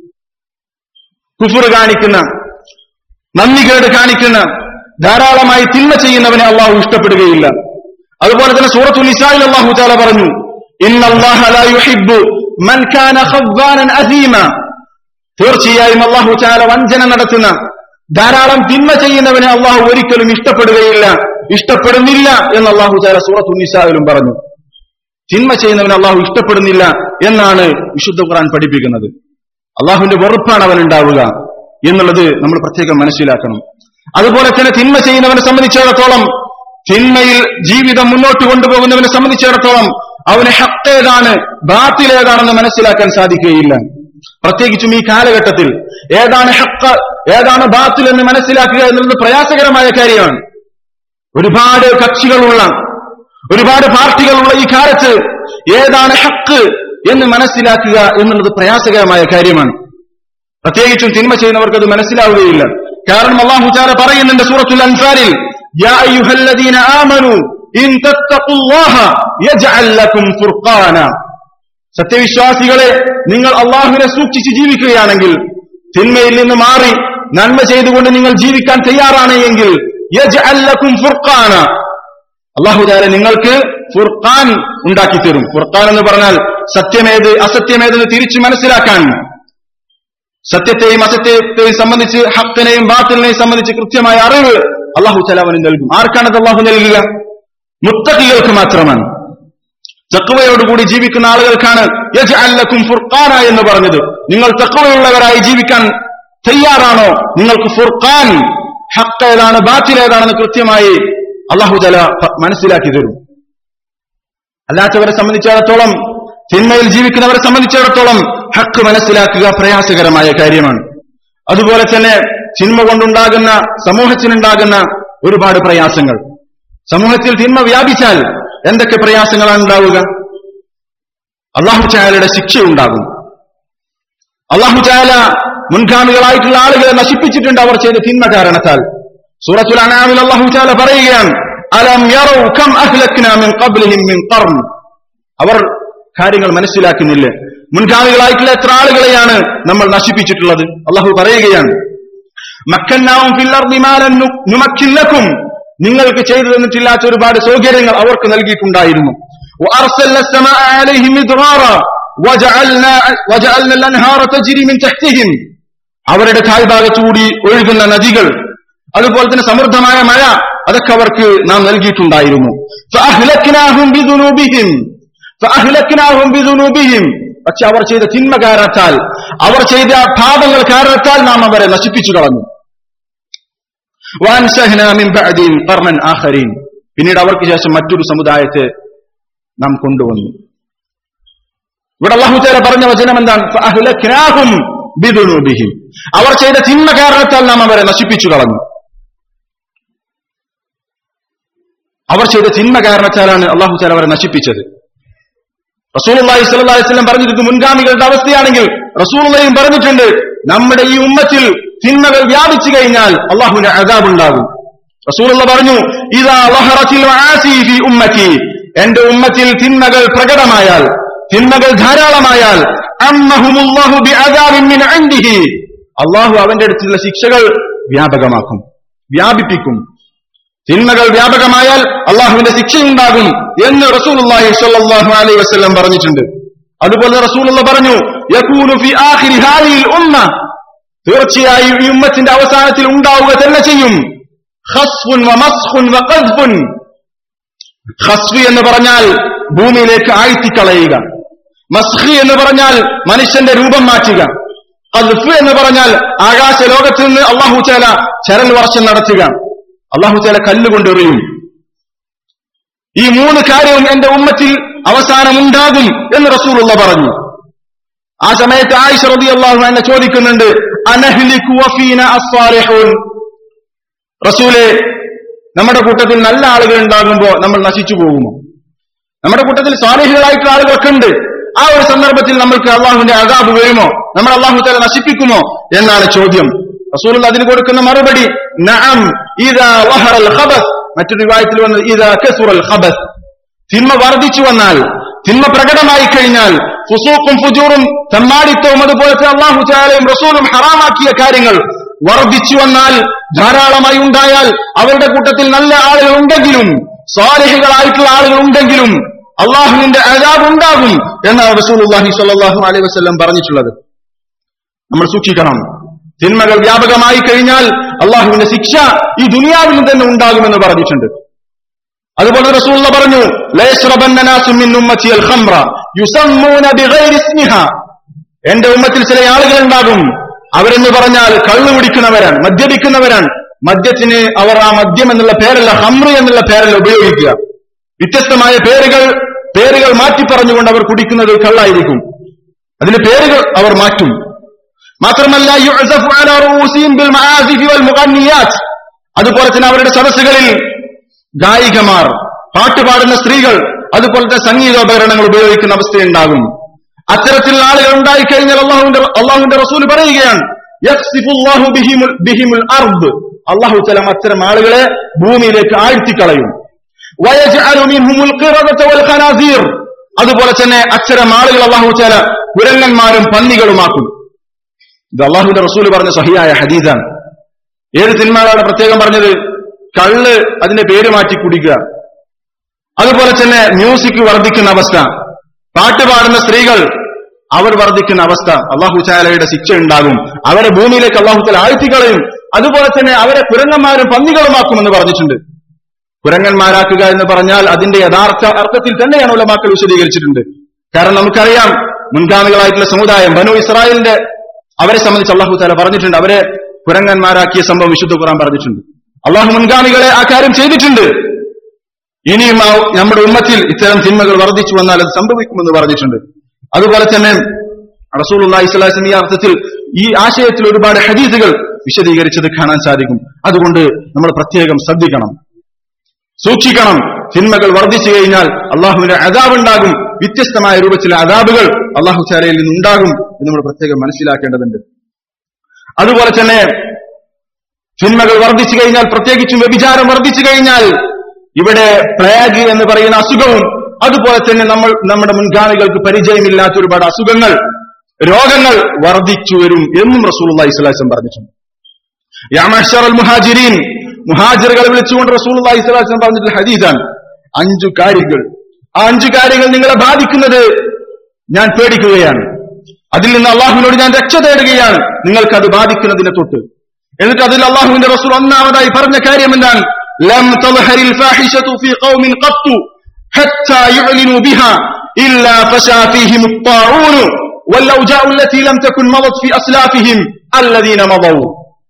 കുഫുർ കാണിക്കുന്ന നന്ദികേട് കാണിക്കുന്ന ധാരാളമായി തിന്മ ചെയ്യുന്നവനെ അള്ളാഹു ഇഷ്ടപ്പെടുകയില്ല അതുപോലെ തന്നെ സൂറത്തുൽ നിസായിൽ അള്ളാഹു താല പറഞ്ഞു ഇന്നല്ലാഹ ലാ യുഹിബ്ബു മൻ കാന ഖവ്വാനൻ അസീമ തീർച്ചയായും അള്ളാഹു ചാല വഞ്ചന നടത്തുന്ന ധാരാളം തിന്മ ചെയ്യുന്നവനെ അള്ളാഹു ഒരിക്കലും ഇഷ്ടപ്പെടുകയില്ല ഇഷ്ടപ്പെടുന്നില്ല എന്ന് അള്ളാഹു ചാല സൂറത്തുൽ നിസായിലും പറഞ്ഞു തിന്മ ചെയ്യുന്നവനെ അള്ളാഹു ഇഷ്ടപ്പെടുന്നില്ല എന്നാണ് വിശുദ്ധ ഖുർആൻ പഠിപ്പിക്കുന്നത് അള്ളാഹുവിന്റെ വെറുപ്പാണ് അവൻ ഉണ്ടാവുക എന്നുള്ളത് നമ്മൾ പ്രത്യേകം മനസ്സിലാക്കണം അതുപോലെ തന്നെ തിന്മ ചെയ്യുന്നവനെ സംബന്ധിച്ചിടത്തോളം തിന്മയിൽ ജീവിതം മുന്നോട്ട് കൊണ്ടുപോകുന്നവനെ സംബന്ധിച്ചിടത്തോളം അവന് ഹക്കേതാണ് ബാത്തിലേതാണെന്ന് മനസ്സിലാക്കാൻ സാധിക്കുകയില്ല പ്രത്യേകിച്ചും ഈ കാലഘട്ടത്തിൽ ഏതാണ് ഹക്ക് ഏതാണ് ബാത്തിൽ എന്ന് മനസ്സിലാക്കുക എന്നുള്ളത് പ്രയാസകരമായ കാര്യമാണ് ഒരുപാട് കക്ഷികളുള്ള ഒരുപാട് പാർട്ടികളുള്ള ഈ കാലത്ത് ഏതാണ് ഹക്ക് എന്ന് മനസ്സിലാക്കുക എന്നുള്ളത് പ്രയാസകരമായ കാര്യമാണ് പ്രത്യേകിച്ചും തിന്മ ചെയ്യുന്നവർക്ക് അത് മനസ്സിലാവുകയില്ല കാരണം അള്ളാഹു ചാല പറയുന്നുണ്ട് സൂറത്തുൽ അൻസാരിൽ യാ അയ്യുഹല്ലദീന ആമനു ഇൻ തത്തഖുല്ലാഹ യജ്അൽ ലക്കും ഫുർഖാന സത്യവിശ്വാസികളെ നിങ്ങൾ അള്ളാഹുവിനെ സൂക്ഷിച്ച് ജീവിക്കുകയാണെങ്കിൽ തിന്മയിൽ നിന്ന് മാറി നന്മ ചെയ്തുകൊണ്ട് നിങ്ങൾ ജീവിക്കാൻ തയ്യാറാണ് എങ്കിൽ യജ്അൽ ലക്കും ഫുർഖാന അള്ളാഹു താല നിങ്ങൾക്ക് ഫുർഖാൻ ഉണ്ടാക്കി തരും ഫുർഖാൻ എന്ന് പറഞ്ഞാൽ സത്യമേത് അസത്യമേതെന്ന് തിരിച്ചു മനസ്സിലാക്കാൻ സത്യത്തെയും അസത്യത്തെയും സംബന്ധിച്ച് ഹക്കിനെയും ബാത്തിലിനെയും സംബന്ധിച്ച് കൃത്യമായ അറിവ് അള്ളാഹു താല അവന് നൽകും ആർക്കാണത് അള്ളാഹു നൽകുക മുത്തക്കികൾക്ക് മാത്രമാണ് തക്കുവയോടുകൂടി ജീവിക്കുന്ന ആളുകൾക്കാണ് യജ്അൽ ലക്കും ഫുർഖാന എന്ന് പറഞ്ഞത് നിങ്ങൾ തക്കുവയുള്ളവരായി ജീവിക്കാൻ തയ്യാറാണോ നിങ്ങൾക്ക് ഫുർഖാൻ ഹക്ക് ഏതാണ് ബാത്തിൽ ഏതാണെന്ന് കൃത്യമായി അള്ളാഹു ജല മനസ്സിലാക്കി തരും അല്ലാത്തവരെ സംബന്ധിച്ചിടത്തോളം തിന്മയിൽ ജീവിക്കുന്നവരെ സംബന്ധിച്ചിടത്തോളം ഹക്ക് മനസ്സിലാക്കുക പ്രയാസകരമായ കാര്യമാണ് അതുപോലെ തന്നെ തിന്മ കൊണ്ടുണ്ടാകുന്ന സമൂഹത്തിനുണ്ടാകുന്ന ഒരുപാട് പ്രയാസങ്ങൾ സമൂഹത്തിൽ തിന്മ വ്യാപിച്ചാൽ എന്തൊക്കെ പ്രയാസങ്ങളാണ് ഉണ്ടാവുക അള്ളാഹു ചായാലയുടെ ശിക്ഷയുണ്ടാകും അള്ളാഹു ചായാല മുൻഗാമികളായിട്ടുള്ള ആളുകളെ നശിപ്പിച്ചിട്ടുണ്ട് അവർ ചെയ്ത തിന്മ കാരണത്താൽ സൂറത്തുൽ അനാമിൽ അള്ളാഹു ചായാല പറയുകയാണ് അലം യറൗ കം അഹ്ലക്നാ മിൻ ഖബ്ലിഹിം മിൻ ഖർൻ അവർ കാര്യങ്ങൾ മനസ്സിലാക്കുന്നില്ല മുൻഗാമികളായിട്ടുള്ള എത്ര ആളുകളെയാണ് നമ്മൾ നശിപ്പിച്ചിട്ടുള്ളത് അള്ളാഹു പറയുകയാണ് മക്കന്നാവും നുമക്കില്ലക്കും നിങ്ങൾക്ക് ചെയ്തു തന്നിട്ടില്ലാത്ത ഒരുപാട് സൗകര്യങ്ങൾ അവർക്ക് നൽകിയിട്ടുണ്ടായിരുന്നു وأرسلنا السماء عليهم مدرارا وجعلنا وجعلنا الأنهار تجري من تحتهم അവരുടെ താഴ്ഭാഗത്തുകൂടി ഒഴുകുന്ന നദികൾ അതുപോലെ തന്നെ സമൃദ്ധമായ മഴ അതൊക്കെ അവർക്ക് നാം നൽകിയിട്ടുണ്ടായിരുന്നു فأهلكناهم بذنوبهم فأهلكناهم بذنوبهم പക്ഷെ അവർ ചെയ്ത തിന്മ കാരണത്താൽ അവർ ചെയ്ത പാപങ്ങൾ കാരണത്താൽ നാം അവരെ നശിപ്പിച്ചു കളഞ്ഞു وأنشأنا من بعدهم قرنا آخرين പിന്നീട് അവർക്ക് ശേഷം മറ്റൊരു സമുദായത്തെ നാം കൊണ്ടുവന്നു ഇവിടെ അള്ളാഹുചേര പറഞ്ഞ വചനം എന്താണ് فأهلكناهم بذنوبهم അവർ ചെയ്ത തിന്മ കാരണത്താൽ നാം അവരെ നശിപ്പിച്ചു കളഞ്ഞു അവർ ചെയ്ത തിന്മ കാരണത്താലാണ് അള്ളാഹു ചാല അവരെ നശിപ്പിച്ചത് റസൂലി സ്വല്ലം പറഞ്ഞിട്ട് മുൻഗാമികളുടെ അവസ്ഥയാണെങ്കിൽ റസൂലയും പറഞ്ഞിട്ടുണ്ട് നമ്മുടെ ഈ ഉമ്മത്തിൽ തിന്മകൾ വ്യാപിച്ചു കഴിഞ്ഞാൽ അള്ളാഹുവിന്റെ അതാബുണ്ടാകും റസൂലുള്ള പറഞ്ഞു ഇതാ ലഹറത്തിൽ ആസി ഫി ഉമ്മത്തി എന്റെ ഉമ്മത്തിൽ തിന്മകൾ പ്രകടമായാൽ തിന്മകൾ ധാരാളമായാൽ അമ്മഹുമുല്ലാഹു ബിഅദാബിൻ മിൻ ഇൻദിഹി അള്ളാഹു അവന്റെ അടുത്തുള്ള ശിക്ഷകൾ വ്യാപകമാക്കും വ്യാപിപ്പിക്കും തിന്മകൾ വ്യാപകമായാൽ അള്ളാഹുവിന്റെ ശിക്ഷയുണ്ടാകും എന്ന് റസൂലുള്ളാഹി സ്വല്ലല്ലാഹു അലൈഹി വസല്ലം പറഞ്ഞിട്ടുണ്ട് അതുപോലെ റസൂലുള്ള പറഞ്ഞു യകൂനു ഫി ആഖിരി ഹാദിഹിൽ ഉമ്മ തീർച്ചയായും ഈ ഉമ്മത്തിന്റെ അവസാനത്തിൽ ഉണ്ടാവുക തന്നെ ചെയ്യും ഖസ്ഫുൻ വമസ്ഖുൻ വഖദ്ഫുൻ ഖസ്ഫ് എന്ന് പറഞ്ഞാൽ ഭൂമിയിലേക്ക് ആഴ്ത്തിക്കളയുക മസ്ഖി എന്ന് പറഞ്ഞാൽ മനുഷ്യന്റെ രൂപം മാറ്റുക ഖദ്ഫ് എന്ന് പറഞ്ഞാൽ ആകാശ ലോകത്ത് നിന്ന് അള്ളാഹു ചേല ചരൽ വർഷം നടത്തുക അള്ളാഹു ചേല കല്ലുകൊണ്ടെറിയും ഈ മൂന്ന് കാര്യവും എന്റെ ഉമ്മത്തിൽ അവസാനം ഉണ്ടാകും എന്ന് റസൂലുള്ള പറഞ്ഞു ആ സമയത്ത് ആയിഷ റബി അള്ളാഹു എന്നെ ചോദിക്കുന്നുണ്ട് അനഹ്ലികു വഫീന അസ്സാലിഹൂൻ റസൂലെ നമ്മുടെ കൂട്ടത്തിൽ നല്ല ആളുകൾ ഉണ്ടാകുമ്പോ നമ്മൾ നശിച്ചു പോകുമോ നമ്മുടെ കൂട്ടത്തിൽ സ്വാലിഹികളായിട്ടുള്ള ആളുകളൊക്കെ ഉണ്ട് ആ ഒരു സന്ദർഭത്തിൽ നമ്മൾക്ക് അള്ളാഹുവിന്റെ അതാബ് വരുമോ നമ്മൾ അള്ളാഹു തല നശിപ്പിക്കുമോ എന്നാണ് ചോദ്യം റസൂൽ അതിന് കൊടുക്കുന്ന മറുപടി നഅം ഇദാ വഹറൽ ഖബസ് മറ്റൊരു വിവാഹത്തിൽ വന്നത് ഇദാ കസുറൽ ഖബസ് തിന്മ വർദ്ധിച്ചു വന്നാൽ തിന്മ പ്രകടമായി കഴിഞ്ഞാൽ ഫുസൂക്കും ഫുജൂറും തെമ്മാടിത്തവും അതുപോലത്തെ അള്ളാഹു ചാലയും റസൂലും ഹറാമാക്കിയ കാര്യങ്ങൾ വർദ്ധിച്ചു വന്നാൽ ധാരാളമായി ഉണ്ടായാൽ അവരുടെ കൂട്ടത്തിൽ നല്ല ആളുകൾ ഉണ്ടെങ്കിലും സ്വാലിഹികളായിട്ടുള്ള ആളുകൾ ഉണ്ടെങ്കിലും അള്ളാഹുവിന്റെ അജാബ് ഉണ്ടാകും എന്നാണ് റസൂലുള്ളാഹി സ്വല്ലല്ലാഹു അലൈഹി വസല്ലം പറഞ്ഞിട്ടുള്ളത് നമ്മൾ സൂക്ഷിക്കണം തിന്മകൾ വ്യാപകമായി കഴിഞ്ഞാൽ അള്ളാഹുവിന്റെ ശിക്ഷ ഈ ദുനിയാവിൽ തന്നെ ഉണ്ടാകുമെന്ന് പറഞ്ഞിട്ടുണ്ട് അതുപോലെ റസൂള്ള പറഞ്ഞു ലയശ്രബന്ന നാസു മിൻ ഉമ്മത്തി അൽ ഖംറ യുസമ്മൂന ബിഗൈരി ഇസ്മിഹ എന്റെ ഉമ്മത്തിൽ ചില ആളുകൾ ഉണ്ടാകും അവരെന്ന് പറഞ്ഞാൽ കള്ളു കുടിക്കുന്നവരാണ് മദ്യപിക്കുന്നവരാണ് മദ്യത്തിന് അവർ ആ മദ്യം എന്നുള്ള പേരല്ല ഹമ്ര എന്നുള്ള പേരല്ല ഉപയോഗിക്കുക വ്യത്യസ്തമായ പേരുകൾ പേരുകൾ മാറ്റി പറഞ്ഞുകൊണ്ട് അവർ കുടിക്കുന്നത് കള്ളായിരിക്കും അതിന്റെ പേരുകൾ അവർ മാറ്റും മാത്രമല്ല യുഅസഫു അലാ റൂസിഹിം ബിൽ മആസിഫി വൽ മുഗന്നിയാത്ത് അതുപോലെ തന്നെ അവരുടെ സദസ്സുകളിൽ ഗായികമാർ പാട്ടുപാടുന്ന സ്ത്രീകൾ അതുപോലത്തെ സംഗീതോപകരണങ്ങൾ ഉപയോഗിക്കുന്ന അവസ്ഥയുണ്ടാകും അത്തരത്തിലുള്ള ആളുകൾ ഉണ്ടായിക്കഴിഞ്ഞാൽ അള്ളാഹുവിന്റെ അള്ളാഹുവിന്റെ റസൂൽ പറയുകയാണ് യഖ്സിഫുല്ലാഹു ബിഹിമുൽ ബിഹിമുൽ അർദ് അള്ളാഹു തലം അത്തരം ആളുകളെ ഭൂമിയിലേക്ക് ആഴ്ത്തിക്കളയും വയജ്അലു മിൻഹുമുൽ ഖിറദത വൽ ഖനാസീർ അതുപോലെ തന്നെ അത്തരം ആളുകൾ അള്ളാഹു ചാല കുരങ്ങന്മാരും പന്നികളുമാക്കും ഇത് അള്ളാഹുവിന്റെ റസൂൽ പറഞ്ഞ സഹിയായ ഹദീസാണ് ഏത് തിന്മകളാണ് പ്രത്യേകം പറഞ്ഞത് കള്ള് അതിന്റെ പേര് മാറ്റി കുടിക്കുക അതുപോലെ തന്നെ മ്യൂസിക് വർദ്ധിക്കുന്ന അവസ്ഥ പാട്ട് പാടുന്ന സ്ത്രീകൾ അവർ വർദ്ധിക്കുന്ന അവസ്ഥ അള്ളാഹു ചായാലയുടെ ശിക്ഷ ഉണ്ടാകും അവരെ ഭൂമിയിലേക്ക് അള്ളാഹു ചാല ആഴ്ത്തിക്കളയും അതുപോലെ തന്നെ അവരെ കുരങ്ങന്മാരും പന്നികളുമാക്കുമെന്ന് പറഞ്ഞിട്ടുണ്ട് കുരങ്ങന്മാരാക്കുക എന്ന് പറഞ്ഞാൽ അതിന്റെ യഥാർത്ഥ അർത്ഥത്തിൽ തന്നെയാണ് ഉലമാക്കൾ വിശദീകരിച്ചിട്ടുണ്ട് കാരണം നമുക്കറിയാം മുൻഗാമികളായിട്ടുള്ള സമുദായം ബനു ഇസ്രായേലിന്റെ അവരെ സംബന്ധിച്ച് അള്ളാഹു താല പറഞ്ഞിട്ടുണ്ട് അവരെ കുരങ്ങന്മാരാക്കിയ സംഭവം വിശുദ്ധ ഖുറാൻ പറഞ്ഞിട്ടുണ്ട് അള്ളാഹു മുൻഗാമികളെ ആ കാര്യം ചെയ്തിട്ടുണ്ട് ഇനിയും ആ നമ്മുടെ ഉമ്മത്തിൽ ഇത്തരം തിന്മകൾ വർദ്ധിച്ചു വന്നാൽ അത് സംഭവിക്കുമെന്ന് പറഞ്ഞിട്ടുണ്ട് അതുപോലെ തന്നെ റസൂലുള്ളാഹി സ്വല്ലല്ലാഹു അലൈഹി വസല്ലം ഈ അർത്ഥത്തിൽ ഈ ആശയത്തിൽ ഒരുപാട് ഹദീസുകൾ വിശദീകരിച്ചത് കാണാൻ സാധിക്കും അതുകൊണ്ട് നമ്മൾ പ്രത്യേകം ശ്രദ്ധിക്കണം സൂക്ഷിക്കണം തിന്മകൾ വർദ്ധിച്ചു കഴിഞ്ഞാൽ അള്ളാഹുവിന്റെ അതാബ് ഉണ്ടാകും വ്യത്യസ്തമായ രൂപത്തിലെ അതാബുകൾ അള്ളാഹു ചാലയിൽ നിന്നുണ്ടാകും എന്ന് നമ്മൾ പ്രത്യേകം മനസ്സിലാക്കേണ്ടതുണ്ട് അതുപോലെ തന്നെ തിന്മകൾ വർദ്ധിച്ചു കഴിഞ്ഞാൽ പ്രത്യേകിച്ചും വ്യഭിചാരം വർദ്ധിച്ചു കഴിഞ്ഞാൽ ഇവിടെ പ്ലേഗ് എന്ന് പറയുന്ന അസുഖവും അതുപോലെ തന്നെ നമ്മൾ നമ്മുടെ മുൻഗാമികൾക്ക് പരിചയമില്ലാത്ത ഒരുപാട് അസുഖങ്ങൾ രോഗങ്ങൾ വർദ്ധിച്ചു വരും എന്നും റസൂൽ ഇസ്ലാസം പറഞ്ഞിട്ടുണ്ട് യാമഷറൽ മുഹാജിരീൻ മുഹാജിറുകളെ വിളിച്ചുകൊണ്ട് റസൂൽ ഇസ്ലാസം പറഞ്ഞിട്ടുള്ള ഹദീസാണ് അഞ്ചു കാര്യങ്ങൾ ആ അഞ്ചു കാര്യങ്ങൾ നിങ്ങളെ ബാധിക്കുന്നത് ഞാൻ പേടിക്കുകയാണ് അതിൽ നിന്ന് അള്ളാഹുവിനോട് ഞാൻ രക്ഷ തേടുകയാണ് നിങ്ങൾക്ക് അത് ബാധിക്കുന്നതിനെ തൊട്ട് എന്നിട്ട് അതിൽ അള്ളാഹുവിന്റെ റസൂൽ ഒന്നാമതായി പറഞ്ഞ കാര്യം എന്താണ് ലം തൽഹരിൽ ഫാഹിഷതു ഫീ ഖൗമിൻ ഖത്തു ഹത്താ യുഅ്ലിനു ബിഹാ ഇല്ലാ ഫശാ ഫീഹിം الطاعون والأوجاع التي لم تكن مضت في أسلافهم الذين مضوا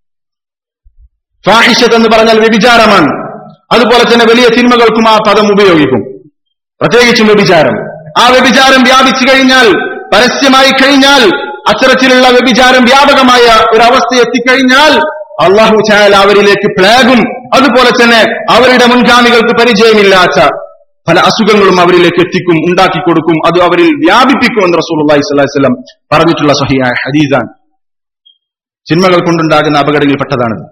ഫാഹിഷത്ത് എന്ന് പറഞ്ഞാൽ വ്യഭിചാരമാണ് അതുപോലെ തന്നെ വലിയ തിന്മകൾക്കും ആ പദം ഉപയോഗിക്കും പ്രത്യേകിച്ചും വ്യഭിചാരം ആ വ്യഭിചാരം വ്യാപിച്ചു കഴിഞ്ഞാൽ പരസ്യമായി കഴിഞ്ഞാൽ അത്തരത്തിലുള്ള വ്യഭിചാരം വ്യാപകമായ ഒരു അവസ്ഥ എത്തിക്കഴിഞ്ഞാൽ അള്ളാഹു ചായാൽ അവരിലേക്ക് പ്ലേഗും അതുപോലെ തന്നെ അവരുടെ മുൻഗാമികൾക്ക് പരിചയമില്ലാത്ത പല അസുഖങ്ങളും അവരിലേക്ക് എത്തിക്കും ഉണ്ടാക്കി കൊടുക്കും അത് അവരിൽ വ്യാപിപ്പിക്കും എന്ന് റസൂൽ അള്ളാഹി സ്വല്ലം പറഞ്ഞിട്ടുള്ള സഹിയായ ഹദീസാൻ ചിന്മകൾ കൊണ്ടുണ്ടാകുന്ന അപകടങ്ങളിൽപ്പെട്ടതാണിത്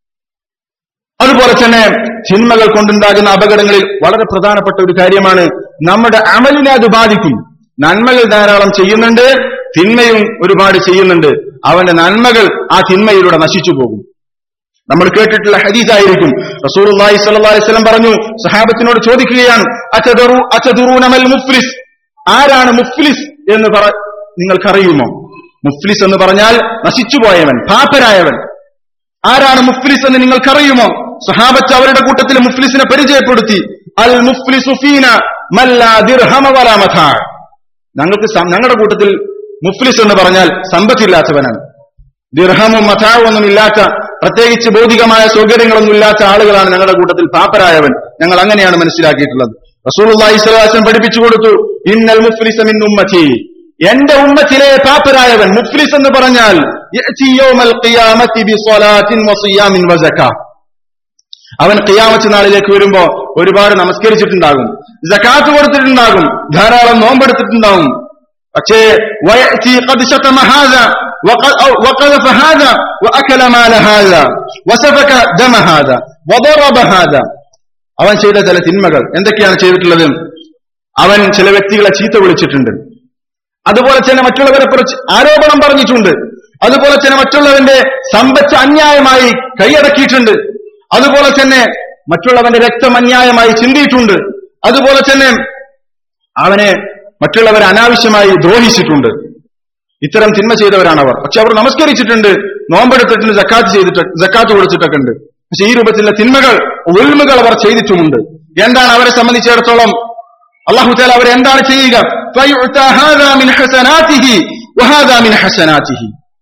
അതുപോലെ തന്നെ ചിന്മകൾ കൊണ്ടുണ്ടാകുന്ന അപകടങ്ങളിൽ വളരെ പ്രധാനപ്പെട്ട ഒരു കാര്യമാണ് നമ്മുടെ അമലിനെ അത് ബാധിക്കും നന്മകൾ ധാരാളം ചെയ്യുന്നുണ്ട് തിന്മയും ഒരുപാട് ചെയ്യുന്നുണ്ട് അവന്റെ നന്മകൾ ആ തിന്മയിലൂടെ നശിച്ചു പോകും നമ്മൾ കേട്ടിട്ടുള്ള ഹദീസായിരിക്കും റസൂലുള്ളാഹി സ്വല്ലല്ലാഹി അലൈഹി വസല്ലം പറഞ്ഞു സഹാബത്തിനോട് ചോദിക്കുകയാണ് അച്ചദറു അച്ചദറൂനമൽ മുഫ്ലിസ് ആരാണ് മുഫ്ലിസ് എന്ന് പറ നിങ്ങൾക്കറിയുമോ മുഫ്ലിസ് എന്ന് പറഞ്ഞാൽ നശിച്ചുപോയവൻ പാപ്പരായവൻ ആരാണ് മുഫ്ലിസ് എന്ന് നിങ്ങൾക്കറിയുമോ സഹാബത്ത് അവരുടെ കൂട്ടത്തിൽ മുഫ്ലിസിനെ പരിചയപ്പെടുത്തി അൽ മുഫ്ലിസു ഫീന മല്ലാ ദിർഹമ വലാ മഥാ ഞങ്ങൾക്ക് സം- ഞങ്ങളുടെ കൂട്ടത്തിൽ മുഫ്ലിസ് എന്ന് പറഞ്ഞാൽ സമ്പത്തില്ലാത്തവനാണ് ദിർഹമും മഥാവും ഒന്നും ഇല്ലാത്ത പ്രത്യേകിച്ച് ഭൗതികമായ സൗകര്യങ്ങളൊന്നും ഇല്ലാത്ത ആളുകളാണ് ഞങ്ങളുടെ കൂട്ടത്തിൽ പാപ്പരായവൻ ഞങ്ങൾ അങ്ങനെയാണ് മനസ്സിലാക്കിയിട്ടുള്ളത് റസൂലുള്ളാഹി സ്വല്ലല്ലാഹു അലൈഹി വസല്ലം പഠിപ്പിച്ചു കൊടുത്തു ഇന്നൽ മുഫ്ലിസ മിൻ ഉമ്മത്തി എന്റെ ഉമ്മത്തിലെ പാപ്പരായവൻ മുഫ്ലിസ് എന്ന് പറഞ്ഞാൽ യഅതി യൗമൽ ഖിയാമത്തി ബിസ്വലാത്തിൻ വസിയാമിൻ വസക്കാ അവൻ ഖിയാമത്ത് നാളിലേക്ക് വരുമ്പോ ഒരുപാട് നമസ്കരിച്ചിട്ടുണ്ടാകും ജക്കാത്ത് കൊടുത്തിട്ടുണ്ടാകും ധാരാളം നോമ്പെടുത്തിട്ടുണ്ടാകും പക്ഷേ വയഅതി ഖദ് ശതമ ഹാദാ وق- أو- وقذف هذا وأكل مال هذا وسفك دم هذا وضرب هذا അവൻ ചെയ്ത ചില തിന്മകൾ എന്തൊക്കെയാണ് ചെയ്തിട്ടുള്ളത് അവൻ ചില വ്യക്തികളെ ചീത്ത വിളിച്ചിട്ടുണ്ട് അതുപോലെ തന്നെ മറ്റുള്ളവരെ കുറിച്ച് ആരോപണം പറഞ്ഞിട്ടുണ്ട് അതുപോലെ തന്നെ മറ്റുള്ളവന്റെ സമ്പത്ത് അന്യായമായി കൈയടക്കിയിട്ടുണ്ട് അതുപോലെ തന്നെ മറ്റുള്ളവന്റെ രക്തം അന്യായമായി ചിന്തിയിട്ടുണ്ട് അതുപോലെ തന്നെ അവനെ മറ്റുള്ളവരെ അനാവശ്യമായി ദ്രോഹിച്ചിട്ടുണ്ട് ഇത്തരം തിന്മ ചെയ്തവരാണ് അവർ പക്ഷെ അവർ നമസ്കരിച്ചിട്ടുണ്ട് നോമ്പെടുത്തിട്ടുണ്ട് ജക്കാത്ത് ചെയ്തിട്ട് ജക്കാത്ത് കൊടുത്തിട്ടൊക്കെ ഉണ്ട് പക്ഷെ ഈ രൂപത്തിലുള്ള തിന്മകൾ ഉൾമുകൾ അവർ ചെയ്തിട്ടുമുണ്ട് എന്താണ് അവരെ സംബന്ധിച്ചിടത്തോളം അള്ളാഹു താല അവർ എന്താണ് ചെയ്യുക فَيُعْتَى هَذَا مِنْ حَسَنَاتِهِ وَهَذَا مِنْ حَسَنَاتِهِ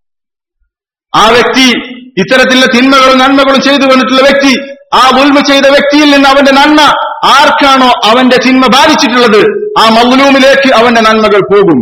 ആ വ്യക്തി ഇത്തരത്തിലുള്ള തിന്മകളും നന്മകളും ചെയ്തു വന്നിട്ടുള്ള വ്യക്തി ആ ഉൽമ ചെയ്ത വ്യക്തിയിൽ നിന്ന് അവന്റെ നന്മ ആർക്കാണോ അവന്റെ തിന്മ ബാധിച്ചിട്ടുള്ളത് ആ മദ്ലൂമിലേക്ക് അവന്റെ നന്മകൾ പോകും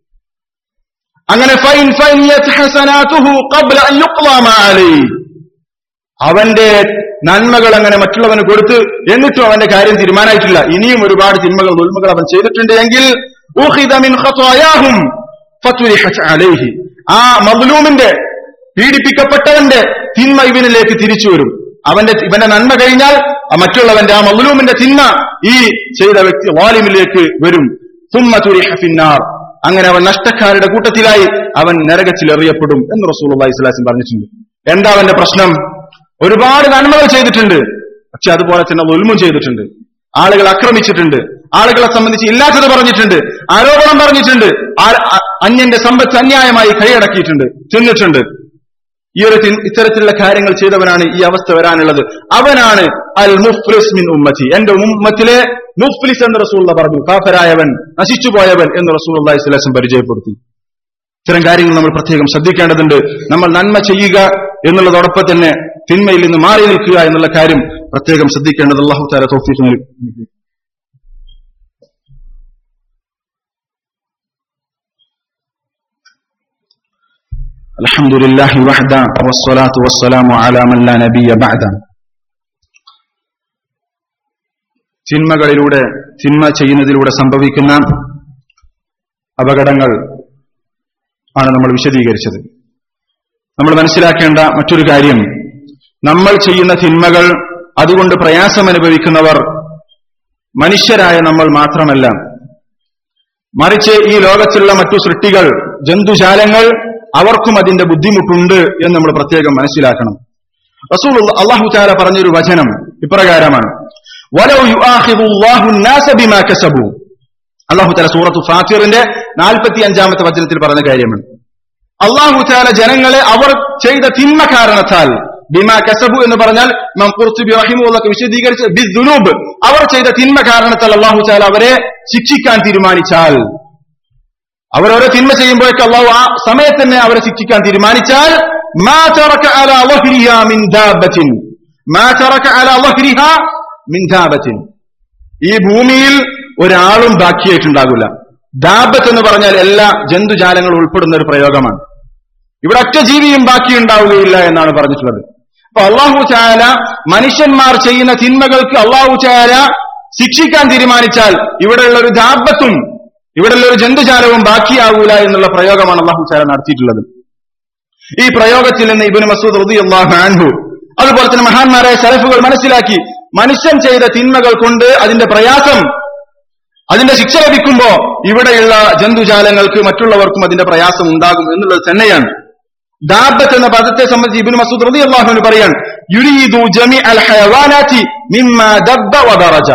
അങ്ങനെ ഫൈൻ ഫൈൻ ഹസനാതുഹു ഖബ്ല അൻ യുഖ്ളാ മാ അലൈഹി അവന്റെ നന്മകൾ അങ്ങനെ മറ്റുള്ളവന് കൊടുത്ത് എന്നിട്ടും അവന്റെ കാര്യം തീരുമാനമായിട്ടില്ല ഇനിയും ഒരുപാട് തിന്മകൾ ഉൽമകൾ അവൻ ചെയ്തിട്ടുണ്ട് എങ്കിൽ ഉഖിദ മിൻ ഖതായാഹും ഫതുരിഹത് അലൈഹി ആ മദ്ലൂമിന്റെ പീഡിപ്പിക്കപ്പെട്ടവന്റെ തിന്മ ഇവനിലേക്ക് തിരിച്ചു വരും അവന്റെ ഇവന്റെ നന്മ കഴിഞ്ഞാൽ ആ മറ്റുള്ളവന്റെ ആ മദ്ലൂമിന്റെ തിന്മ ഈ ചെയ്ത വ്യക്തി വാലിമിലേക്ക് വരും തുമ്മ തുരിഹ ഫിന്നാർ അങ്ങനെ അവൻ നഷ്ടക്കാരുടെ കൂട്ടത്തിലായി അവൻ നരകത്തിൽ എറിയപ്പെടും എന്ന് റസൂൽ അള്ളാഹിസ്ലാസിം പറഞ്ഞിട്ടുണ്ട് എന്താ അവന്റെ പ്രശ്നം ഒരുപാട് നന്മകൾ ചെയ്തിട്ടുണ്ട് പക്ഷെ അതുപോലെ തന്നെ ഉൽമും ചെയ്തിട്ടുണ്ട് ആളുകൾ ആക്രമിച്ചിട്ടുണ്ട് ആളുകളെ സംബന്ധിച്ച് ഇല്ലാത്തത് പറഞ്ഞിട്ടുണ്ട് ആരോപണം പറഞ്ഞിട്ടുണ്ട് ആ- അ- അന്യന്റെ സമ്പത്ത് അന്യായമായി കൈയടക്കിയിട്ടുണ്ട് തിന്നിട്ടുണ്ട് ഈ ഒരു തിൻ- ഇത്തരത്തിലുള്ള കാര്യങ്ങൾ ചെയ്തവനാണ് ഈ അവസ്ഥ വരാനുള്ളത് അവനാണ് അൽ മുഫ്ലിസ് മിൻ ഉമ്മത്തി എന്റെ ഉമ്മത്തിലെ മുഫ്ലിസ് എന്ന് റസൂള്ള പറഞ്ഞു കാഫരായവൻ നശിച്ചുപോയവൻ എന്ന് റസൂൽ അള്ളാഹി സ്വലാസം പരിചയപ്പെടുത്തി ഇത്തരം കാര്യങ്ങൾ നമ്മൾ പ്രത്യേകം ശ്രദ്ധിക്കേണ്ടതുണ്ട് നമ്മൾ നന്മ ചെയ്യുക എന്നുള്ളതോടൊപ്പം തന്നെ തിന്മയിൽ നിന്ന് മാറി നിൽക്കുക എന്നുള്ള കാര്യം പ്രത്യേകം ശ്രദ്ധിക്കേണ്ടത് അള്ളാഹു താര തോഫീഖ് നൽകി الحمد لله وحده والصلاة والسلام على من لا نبي بعده തിന്മകളിലൂടെ തിന്മ ചെയ്യുന്നതിലൂടെ സംഭവിക്കുന്ന അപകടങ്ങൾ ആണ് നമ്മൾ വിശദീകരിച്ചത് നമ്മൾ മനസ്സിലാക്കേണ്ട മറ്റൊരു കാര്യം നമ്മൾ ചെയ്യുന്ന തിന്മകൾ അതുകൊണ്ട് പ്രയാസം അനുഭവിക്കുന്നവർ മനുഷ്യരായ നമ്മൾ മാത്രമല്ല മറിച്ച് ഈ ലോകത്തുള്ള മറ്റു സൃഷ്ടികൾ ജന്തുജാലങ്ങൾ അവർക്കും അതിന്റെ ബുദ്ധിമുട്ടുണ്ട് എന്ന് നമ്മൾ പ്രത്യേകം മനസ്സിലാക്കണം റസൂൽ അള്ളാഹു ചാല പറഞ്ഞൊരു വചനം ഇപ്രകാരമാണ് വലൗ യുആഖിദുല്ലാഹു النَّاسَ ബിമാ കസബു അള്ളാഹു ചാല സൂറത്തു ഫാത്തിറിന്റെ നാൽപ്പത്തി അഞ്ചാമത്തെ വചനത്തിൽ പറഞ്ഞ കാര്യമാണ് അള്ളാഹു ചാല ജനങ്ങളെ അവർ ചെയ്ത തിന്മ കാരണത്താൽ ബിമാ കസബു എന്ന് പറഞ്ഞാൽ ഇമാം ഖുർത്തുബി റഹിമുള്ളൊക്കെ വിശദീകരിച്ച് ബിദ്ദുനൂബ് അവർ ചെയ്ത തിന്മ കാരണത്താൽ അള്ളാഹു ചാല അവരെ ശിക്ഷിക്കാൻ തീരുമാനിച്ചാൽ അവരോരോ തിന്മ ചെയ്യുമ്പോഴേക്ക് അള്ളാഹു ആ സമയത്ത് തന്നെ അവരെ ശിക്ഷിക്കാൻ തീരുമാനിച്ചാൽ മാ തറക അലാ ളഹ്രിഹാ മിൻ ദാബത്തിൻ മാ തറക അലാ ളഹ്രിഹാ മിൻ ദാബത്തിൻ ഈ ഭൂമിയിൽ ഒരാളും ബാക്കിയായിട്ടുണ്ടാകില്ല ദാബത്ത് എന്ന് പറഞ്ഞാൽ എല്ലാ ജന്തുജാലങ്ങളും ഉൾപ്പെടുന്ന ഒരു പ്രയോഗമാണ് ഇവിടെ ഒറ്റ ജീവിയും ബാക്കിയുണ്ടാവുകയില്ല എന്നാണ് പറഞ്ഞിട്ടുള്ളത് അപ്പൊ അള്ളാഹു ചാല മനുഷ്യന്മാർ ചെയ്യുന്ന തിന്മകൾക്ക് അള്ളാഹു ചാല ശിക്ഷിക്കാൻ തീരുമാനിച്ചാൽ ഇവിടെയുള്ള ഒരു ദാബത്തും ഇവിടെയുള്ള ഒരു ജന്തുജാലവും ബാക്കിയാകൂല എന്നുള്ള പ്രയോഗമാണ് അള്ളാഹു ചാല നടത്തിയിട്ടുള്ളത് ഈ പ്രയോഗത്തിൽ നിന്ന് ഇബിന് മസൂദ് റതി അള്ളാഹു ആൻഹു അതുപോലെ തന്നെ മഹാന്മാരായ സലഫുകൾ മനസ്സിലാക്കി മനുഷ്യൻ ചെയ്ത തിന്മകൾ കൊണ്ട് അതിന്റെ പ്രയാസം അതിന്റെ ശിക്ഷ ലഭിക്കുമ്പോ ഇവിടെയുള്ള ജന്തുജാലങ്ങൾക്ക് മറ്റുള്ളവർക്കും അതിന്റെ പ്രയാസം ഉണ്ടാകും എന്നുള്ളത് തന്നെയാണ് ദാബത്ത് എന്ന പദത്തെ സംബന്ധിച്ച് ഇബിൻ മസൂദ് റതി അള്ളാഹുവിന് പറയാൻ യുരീദു ജമി അൽ ഹയവാനാറ്റി മിമ്മ ദബ്ബ വദറജ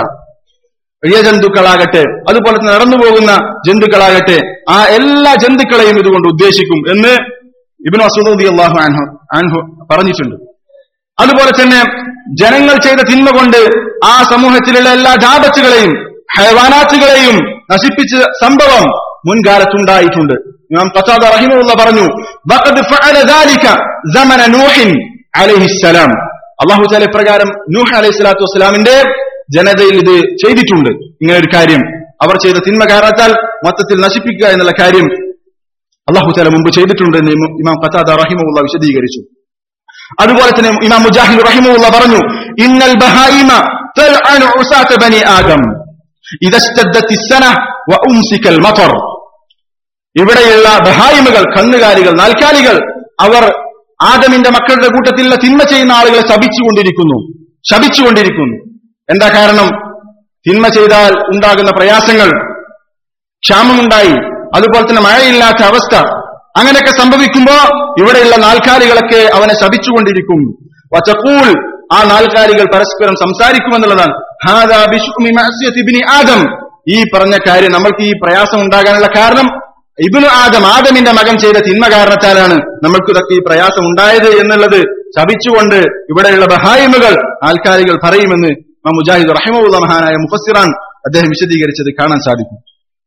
ജന്തുക്കളാകട്ടെ അതുപോലെ തന്നെ നടന്നു പോകുന്ന ജന്തുക്കളാകട്ടെ ആ എല്ലാ ജന്തുക്കളെയും ഇതുകൊണ്ട് ഉദ്ദേശിക്കും എന്ന് ഇബിൻ മസൂദ് റതി അള്ളാഹു അൻഹു അൻഹു പറഞ്ഞിട്ടുണ്ട് അതുപോലെ തന്നെ ജനങ്ങൾ ചെയ്ത തിന്മ കൊണ്ട് ആ സമൂഹത്തിലുള്ള എല്ലാ ജാബത്തുകളെയും ഹയവാനാത്തുകളെയും നശിപ്പിച്ച സംഭവം മുൻകാലത്തുണ്ടായിട്ടുണ്ട് ഇമാം ഖത്താദ റഹിമുള്ള പറഞ്ഞു വഖദ് ഫഅല ദാലിക സമന നൂഹിൻ അലൈഹിസ്സലാം അല്ലാഹു തആല പ്രകാരം നൂഹ് അലൈഹി സ്വലാത്തു വസ്സലാമിന്റെ ജനതയിൽ ഇത് ചെയ്തിട്ടുണ്ട് ഇങ്ങനെ ഒരു കാര്യം അവർ ചെയ്ത തിന്മ കാരണത്താൽ മൊത്തത്തിൽ നശിപ്പിക്കുക എന്നുള്ള കാര്യം അള്ളാഹു തആല മുമ്പ് ചെയ്തിട്ടുണ്ട് എന്ന് ഇമാം ഖത്താദ റഹിമുള്ള വിശദീകരിച്ചു അതുപോലെ തന്നെ ഇമാം മുജാഹിദ് റഹിമുള്ള പറഞ്ഞു ഇന്നൽ ബഹായിമ തൽഅനു ഉസാത ബനി ആദം ഇദസ്തദ്ദത്തി സന വ ഉംസിക്കൽ മതർ ഇവിടെയുള്ള ബഹായിമുകൾ കന്നുകാലികൾ നാൽക്കാലികൾ അവർ ആദമിന്റെ മക്കളുടെ കൂട്ടത്തിലുള്ള തിന്മ ചെയ്യുന്ന ആളുകളെ ശപിച്ചുകൊണ്ടിരിക്കുന്നു ശപിച്ചുകൊണ്ടിരിക്കുന്നു എന്താ കാരണം തിന്മ ചെയ്താൽ ഉണ്ടാകുന്ന പ്രയാസങ്ങൾ ക്ഷാമമുണ്ടായി അതുപോലെ തന്നെ മഴയില്ലാത്ത അവസ്ഥ അങ്ങനെയൊക്കെ സംഭവിക്കുമ്പോ ഇവിടെയുള്ള നാൽക്കാലികളൊക്കെ അവനെ ശപിച്ചുകൊണ്ടിരിക്കും വച്ചക്കൂൾ ആ നാൽക്കാലികൾ പരസ്പരം സംസാരിക്കുമെന്നുള്ളതാണ് ഹാദാ ബിശുമി മഅസിയത്തി ഇബ്നി ആദം ഈ പറഞ്ഞ കാര്യം നമ്മൾക്ക് ഈ പ്രയാസം ഉണ്ടാകാനുള്ള കാരണം ഇബ്നു ആദം ആദമിന്റെ മകൻ ചെയ്ത തിന്മ കാരണത്താലാണ് നമ്മൾക്ക് ഇതൊക്കെ ഈ പ്രയാസം ഉണ്ടായത് എന്നുള്ളത് ശപിച്ചുകൊണ്ട് ഇവിടെയുള്ള ബഹായിമുകൾ ആൽക്കാലികൾ പറയുമെന്ന് ഇമാം മുജാഹിദ് റഹിമുള്ള മഹാനായ മുഫസ്സിറാൻ അദ്ദേഹം വിശദീകരിച്ചത് കാണാൻ സാധിക്കും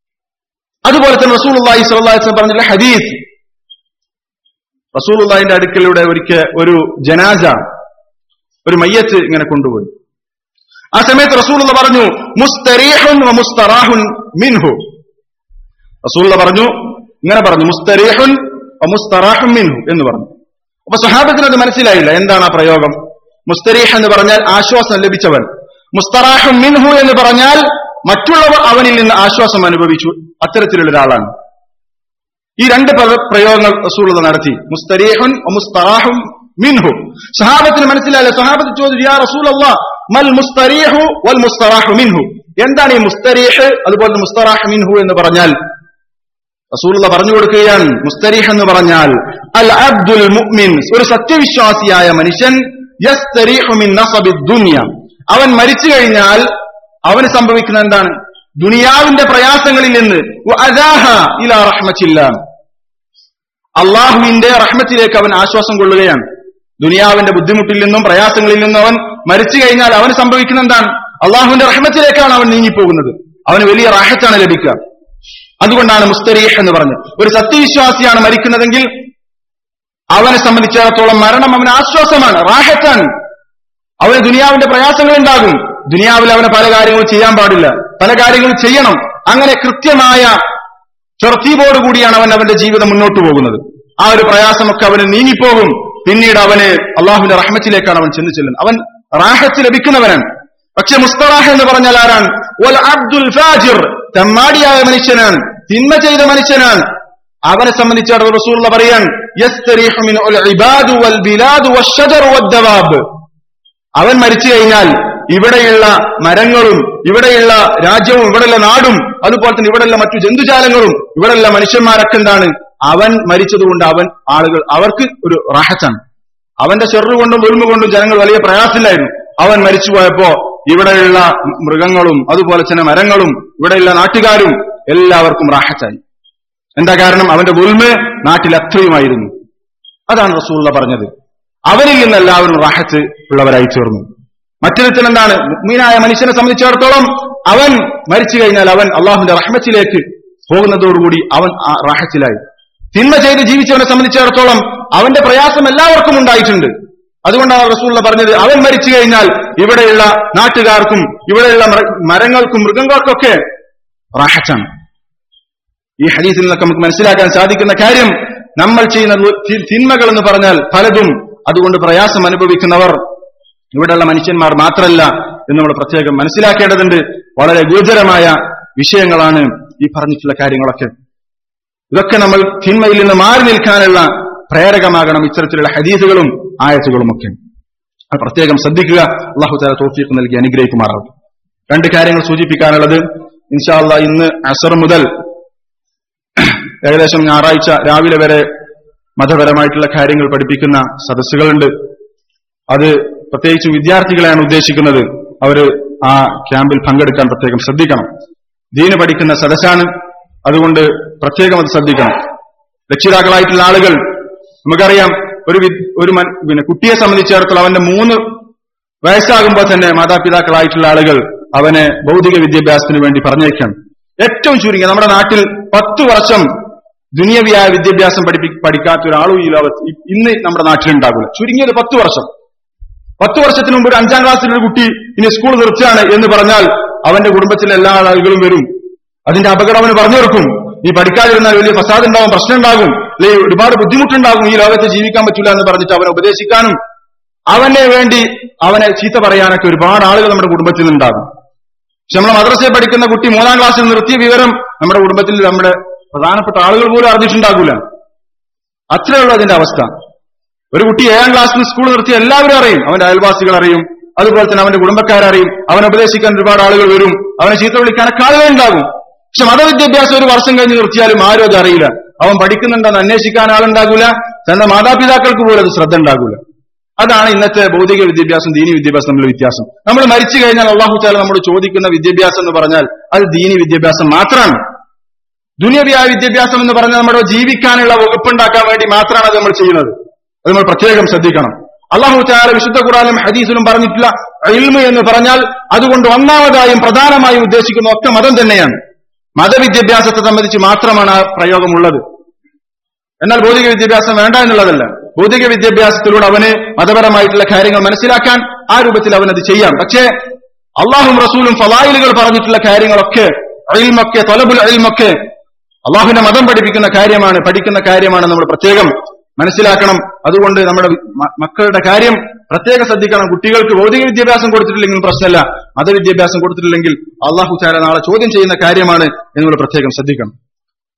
അതുപോലെ തന്നെ റസൂൽ അള്ളാഹി സ്വല്ലാസ് പറഞ്ഞിട്ടുള്ള ഹദീസ് റസൂലുള്ളാഹിന്റെ അടുക്കലൂടെ ഒരിക്കൽ ഒരു ജനാസ ഒരു മയ്യത്ത് ഇങ്ങനെ കൊണ്ടുപോയി ആ സമയത്ത് റസൂലുള്ള പറഞ്ഞു മുസ്തരീഹുൻ വ മുസ്തറാഹുൻ മിൻഹു റസൂലുള്ള പറഞ്ഞു ഇങ്ങനെ പറഞ്ഞു മുസ്തരീഹുൻ വ മുസ്തറാഹുൻ മിൻഹു എന്ന് പറഞ്ഞു അപ്പൊ സഹാബത്തിന് അത് മനസ്സിലായില്ല എന്താണ് ആ പ്രയോഗം മുസ്തരീഹ് എന്ന് പറഞ്ഞാൽ ആശ്വാസം ലഭിച്ചവൻ മുസ്തറാഹുൻ മിൻഹു എന്ന് പറഞ്ഞാൽ മറ്റുള്ളവർ അവനിൽ നിന്ന് ആശ്വാസം അനുഭവിച്ചു അത്തരത്തിലുള്ള ഒരാളാണ് ഈ രണ്ട് പ്രയോഗങ്ങൾ റസൂലുള്ള നടത്തി മുസ്തരീഹുൻ മുസ്തറാഹും മിൻഹു സഹാബത്തിന് മനസ്സിലായില്ല സഹാബത്ത് ചോദിച്ചു യാ റസൂൽ മൽ മുസ്തരീഹു വൽ മുസ്തറാഹു മിൻഹു എന്താണ് ഈ മുസ്തരീഹ് അതുപോലെ മുസ്തറാഹ് മിൻഹു എന്ന് പറഞ്ഞാൽ റസൂലുള്ള പറഞ്ഞു കൊടുക്കുകയാണ് മുസ്തരീഹ് എന്ന് പറഞ്ഞാൽ അൽ അബ്ദുൽ മുഅ്മിൻ ഒരു സത്യവിശ്വാസിയായ മനുഷ്യൻ യസ്തരീഹു മിൻ നസബി ദുനിയ അവൻ മരിച്ചു കഴിഞ്ഞാൽ അവന് സംഭവിക്കുന്ന എന്താണ് ദുനിയാവിന്റെ പ്രയാസങ്ങളിൽ നിന്ന് ഇലാ റഹ്മത്തില്ല അള്ളാഹുവിന്റെ റഹ്മത്തിലേക്ക് അവൻ ആശ്വാസം കൊള്ളുകയാണ് ദുനിയാവിന്റെ ബുദ്ധിമുട്ടിൽ നിന്നും പ്രയാസങ്ങളിൽ നിന്നും അവൻ മരിച്ചു കഴിഞ്ഞാൽ അവന് സംഭവിക്കുന്ന എന്താണ് അള്ളാഹുവിന്റെ റഹ്മത്തിലേക്കാണ് അവൻ നീങ്ങിപ്പോകുന്നത് അവന് വലിയ റാഹത്താണ് ലഭിക്കുക അതുകൊണ്ടാണ് മുസ്തരീഹ് എന്ന് പറഞ്ഞത് ഒരു സത്യവിശ്വാസിയാണ് മരിക്കുന്നതെങ്കിൽ അവനെ സംബന്ധിച്ചിടത്തോളം മരണം അവന് ആശ്വാസമാണ് റാഹത്താണ് അവന് ദുനിയാവിന്റെ പ്രയാസങ്ങൾ ഉണ്ടാകും ദുനിയാവിൽ അവന് പല കാര്യങ്ങളും ചെയ്യാൻ പാടില്ല പല കാര്യങ്ങളും ചെയ്യണം അങ്ങനെ കൃത്യമായ ചെറുത്തീവോടുകൂടിയാണ് അവൻ അവന്റെ ജീവിതം മുന്നോട്ട് പോകുന്നത് ആ ഒരു പ്രയാസമൊക്കെ അവന് നീങ്ങിപ്പോകും പിന്നീട് അവന് അള്ളാഹുവിന്റെ റഹ്മത്തിലേക്കാണ് അവൻ ചെന്ന് ചെല്ലുന്നത് അവൻ റാഹത്ത് ലഭിക്കുന്നവനാണ് പക്ഷെ മുസ്തറാഹ് എന്ന് പറഞ്ഞാൽ ആരാണ് വൽ അബ്ദുൽ ഫാജിർ തെമ്മാടിയായ മനുഷ്യനാണ് തിന്മ ചെയ്ത മനുഷ്യനാണ് അവനെ സംബന്ധിച്ചിടത്തോളം റസൂള്ള പറയാൻ യസ്തരീഹു മിൻഉൽ ഇബാദു വൽ ബിലാദു വശ്ശജറു വദ്ദവാബ് അവൻ മരിച്ചു കഴിഞ്ഞാൽ ഇവിടെയുള്ള മരങ്ങളും ഇവിടെയുള്ള രാജ്യവും ഇവിടെയുള്ള നാടും അതുപോലെ തന്നെ ഇവിടെയുള്ള മറ്റു ജന്തുജാലങ്ങളും ഇവിടെയുള്ള മനുഷ്യന്മാരൊക്കെ എന്താണ് അവൻ മരിച്ചതുകൊണ്ട് അവൻ ആളുകൾ അവർക്ക് ഒരു റാഹത്താണ് അവന്റെ ചെറു കൊണ്ടും ഉൽമ കൊണ്ടും ജനങ്ങൾ വലിയ പ്രയാസമില്ലായിരുന്നു അവൻ മരിച്ചുപോയപ്പോ ഇവിടെയുള്ള മൃഗങ്ങളും അതുപോലെ തന്നെ മരങ്ങളും ഇവിടെയുള്ള നാട്ടുകാരും എല്ലാവർക്കും റാഹത്തായി എന്താ കാരണം അവന്റെ ഉൽമ നാട്ടിൽ അത്രയുമായിരുന്നു അതാണ് റസൂള്ള പറഞ്ഞത് അവരിൽ നിന്ന് എല്ലാവരും റാഹത്ത് ഉള്ളവരായി തീർന്നു മറ്റൊരുത്തൻ എന്താണ് മുഗ്മീനായ മനുഷ്യനെ സംബന്ധിച്ചിടത്തോളം അവൻ മരിച്ചു കഴിഞ്ഞാൽ അവൻ അള്ളാഹുവിന്റെ റഹ്മത്തിലേക്ക് പോകുന്നതോടുകൂടി അവൻ ആ റാഹത്തിലായി തിന്മ ചെയ്ത് ജീവിച്ചവനെ സംബന്ധിച്ചിടത്തോളം അവന്റെ പ്രയാസം എല്ലാവർക്കും ഉണ്ടായിട്ടുണ്ട് അതുകൊണ്ടാണ് റസൂള്ള പറഞ്ഞത് അവൻ മരിച്ചു കഴിഞ്ഞാൽ ഇവിടെയുള്ള നാട്ടുകാർക്കും ഇവിടെയുള്ള മൃ- മരങ്ങൾക്കും മൃഗങ്ങൾക്കൊക്കെ റാഹത്താണ് ഈ ഹദീസിൽ നിന്നൊക്കെ നമുക്ക് മനസ്സിലാക്കാൻ സാധിക്കുന്ന കാര്യം നമ്മൾ ചെയ്യുന്ന തി- തിന്മകൾ എന്ന് പറഞ്ഞാൽ പലതും അതുകൊണ്ട് പ്രയാസം അനുഭവിക്കുന്നവർ ഇവിടെയുള്ള മനുഷ്യന്മാർ മാത്രമല്ല എന്ന് നമ്മൾ പ്രത്യേകം മനസ്സിലാക്കേണ്ടതുണ്ട് വളരെ ഗുരുതരമായ വിഷയങ്ങളാണ് ഈ പറഞ്ഞിട്ടുള്ള കാര്യങ്ങളൊക്കെ ഇതൊക്കെ നമ്മൾ തിന്മയിൽ നിന്ന് മാറി നിൽക്കാനുള്ള പ്രേരകമാകണം ഇത്തരത്തിലുള്ള ഹദീസുകളും ആയത്തുകളും ഒക്കെ അത് പ്രത്യേകം ശ്രദ്ധിക്കുക അള്ളാഹു താല തോഫീക്ക് നൽകി അനുഗ്രഹിക്കുമാറാവും രണ്ട് കാര്യങ്ങൾ സൂചിപ്പിക്കാനുള്ളത് ഇൻഷാല്ല ഇന്ന് അസർ മുതൽ ഏകദേശം ഞായറാഴ്ച രാവിലെ വരെ മതപരമായിട്ടുള്ള കാര്യങ്ങൾ പഠിപ്പിക്കുന്ന സദസ്സുകളുണ്ട് അത് പ്രത്യേകിച്ച് വിദ്യാർത്ഥികളെയാണ് ഉദ്ദേശിക്കുന്നത് അവര് ആ ക്യാമ്പിൽ പങ്കെടുക്കാൻ പ്രത്യേകം ശ്രദ്ധിക്കണം ദീന് പഠിക്കുന്ന സദസ്സാണ് അതുകൊണ്ട് പ്രത്യേകം അത് ശ്രദ്ധിക്കണം രക്ഷിതാക്കളായിട്ടുള്ള ആളുകൾ നമുക്കറിയാം ഒരു വി- ഒരു മൻ- പിന്നെ കുട്ടിയെ സംബന്ധിച്ചിടത്തോളം അവന്റെ മൂന്ന് വയസ്സാകുമ്പോൾ തന്നെ മാതാപിതാക്കളായിട്ടുള്ള ആളുകൾ അവനെ ഭൗതിക വിദ്യാഭ്യാസത്തിന് വേണ്ടി പറഞ്ഞേക്കാണ് ഏറ്റവും ചുരുങ്ങിയ നമ്മുടെ നാട്ടിൽ പത്ത് വർഷം ദുനിയവിയായ വിദ്യാഭ്യാസം പഠിപ്പി പഠിക്കാത്ത ഒരാളും ഈ ലോകത്ത് ഇ- ഇന്ന് നമ്മുടെ നാട്ടിലുണ്ടാകില്ല ചുരുങ്ങിയത് പത്ത് വർഷം പത്ത് വർഷത്തിന് മുമ്പ് ഒരു അഞ്ചാം ക്ലാസ്സിൽ ഒരു കുട്ടി ഇനി സ്കൂൾ നിർത്തുകയാണ് എന്ന് പറഞ്ഞാൽ അവന്റെ കുടുംബത്തിലെ എല്ലാ ആളുകളും വരും അതിന്റെ അപകടം അവന് പറഞ്ഞു കൊടുക്കും ഈ പഠിക്കാതിരുന്നാൽ വലിയ ഫസാദ് ഉണ്ടാകും പ്രശ്നം ഉണ്ടാകും അല്ലെ ഒരുപാട് ബുദ്ധിമുട്ടുണ്ടാകും ഈ ലോകത്ത് ജീവിക്കാൻ പറ്റില്ല എന്ന് പറഞ്ഞിട്ട് അവനെ ഉപദേശിക്കാനും അവനെ വേണ്ടി അവനെ ചീത്ത പറയാനൊക്കെ ഒരുപാട് ആളുകൾ നമ്മുടെ കുടുംബത്തിൽ നിന്നുണ്ടാകും പക്ഷെ നമ്മളെ മദ്രസയിൽ പഠിക്കുന്ന കുട്ടി മൂന്നാം ക്ലാസ്സിൽ നിർത്തിയ വിവരം നമ്മുടെ കുടുംബത്തിൽ നമ്മുടെ പ്രധാനപ്പെട്ട ആളുകൾ പോലും അറിഞ്ഞിട്ടുണ്ടാകൂല അത്രയുള്ള അതിന്റെ അവസ്ഥ ഒരു കുട്ടി ഏഴാം ക്ലാസ്സിൽ സ്കൂൾ നിർത്തിയ എല്ലാവരും അറിയും അവന്റെ അയൽവാസികൾ അറിയും അതുപോലെ തന്നെ അവന്റെ കുടുംബക്കാരറിയും അവനെ ഉപദേശിക്കാൻ ഒരുപാട് ആളുകൾ വരും അവനെ ചീത്ത വിളിക്കാനൊക്കെ ആളുകൾ ഉണ്ടാകും പക്ഷെ മതവിദ്യാഭ്യാസം ഒരു വർഷം കഴിഞ്ഞ് നിർത്തിയാലും ആരും അത് അറിയില്ല അവൻ പഠിക്കുന്നുണ്ടെന്ന് അന്വേഷിക്കാൻ ആളുണ്ടാകൂല തന്റെ മാതാപിതാക്കൾക്ക് പോലും അത് ശ്രദ്ധ ഉണ്ടാകൂല അതാണ് ഇന്നത്തെ ഭൗതിക വിദ്യാഭ്യാസം ദീനി വിദ്യാഭ്യാസം തമ്മിലുള്ള വ്യത്യാസം നമ്മൾ മരിച്ചു കഴിഞ്ഞാൽ അള്ളാഹു താല നമ്മൾ ചോദിക്കുന്ന വിദ്യാഭ്യാസം എന്ന് പറഞ്ഞാൽ അത് ദീനി വിദ്യാഭ്യാസം മാത്രമാണ് ദുനിയവിയായ വിദ്യാഭ്യാസം എന്ന് പറഞ്ഞാൽ നമ്മുടെ ജീവിക്കാനുള്ള വകുപ്പുണ്ടാക്കാൻ വേണ്ടി മാത്രമാണ് അത് നമ്മൾ ചെയ്യുന്നത് അത് നമ്മൾ പ്രത്യേകം ശ്രദ്ധിക്കണം അള്ളാഹു താല വിശുദ്ധ ഖുറാനും ഹദീസിലും പറഞ്ഞിട്ടുള്ള ഇൽമ എന്ന് പറഞ്ഞാൽ അതുകൊണ്ട് ഒന്നാമതായും പ്രധാനമായും ഉദ്ദേശിക്കുന്ന ഒറ്റ മതം തന്നെയാണ് മതവിദ്യാഭ്യാസത്തെ സംബന്ധിച്ച് മാത്രമാണ് ആ പ്രയോഗമുള്ളത് എന്നാൽ ഭൗതിക വിദ്യാഭ്യാസം വേണ്ട എന്നുള്ളതല്ല ഭൗതിക വിദ്യാഭ്യാസത്തിലൂടെ അവന് മതപരമായിട്ടുള്ള കാര്യങ്ങൾ മനസ്സിലാക്കാൻ ആ രൂപത്തിൽ അവൻ അത് ചെയ്യാം പക്ഷേ അള്ളാഹും റസൂലും ഫലായിലുകൾ പറഞ്ഞിട്ടുള്ള കാര്യങ്ങളൊക്കെ അയിൽമൊക്കെ തൊലബുൽ അയിൽമൊക്കെ അള്ളാഹുവിന്റെ മതം പഠിപ്പിക്കുന്ന കാര്യമാണ് പഠിക്കുന്ന കാര്യമാണ് നമ്മൾ പ്രത്യേകം മനസ്സിലാക്കണം അതുകൊണ്ട് നമ്മുടെ വി- മ- മക്കളുടെ കാര്യം പ്രത്യേകം ശ്രദ്ധിക്കണം കുട്ടികൾക്ക് ഭൗതിക വിദ്യാഭ്യാസം കൊടുത്തിട്ടില്ലെങ്കിൽ പ്രശ്നമല്ല മതവിദ്യാഭ്യാസം കൊടുത്തിട്ടില്ലെങ്കിൽ അള്ളാഹു ചാല നാളെ ചോദ്യം ചെയ്യുന്ന കാര്യമാണ് എന്ന് നമ്മൾ പ്രത്യേകം ശ്രദ്ധിക്കണം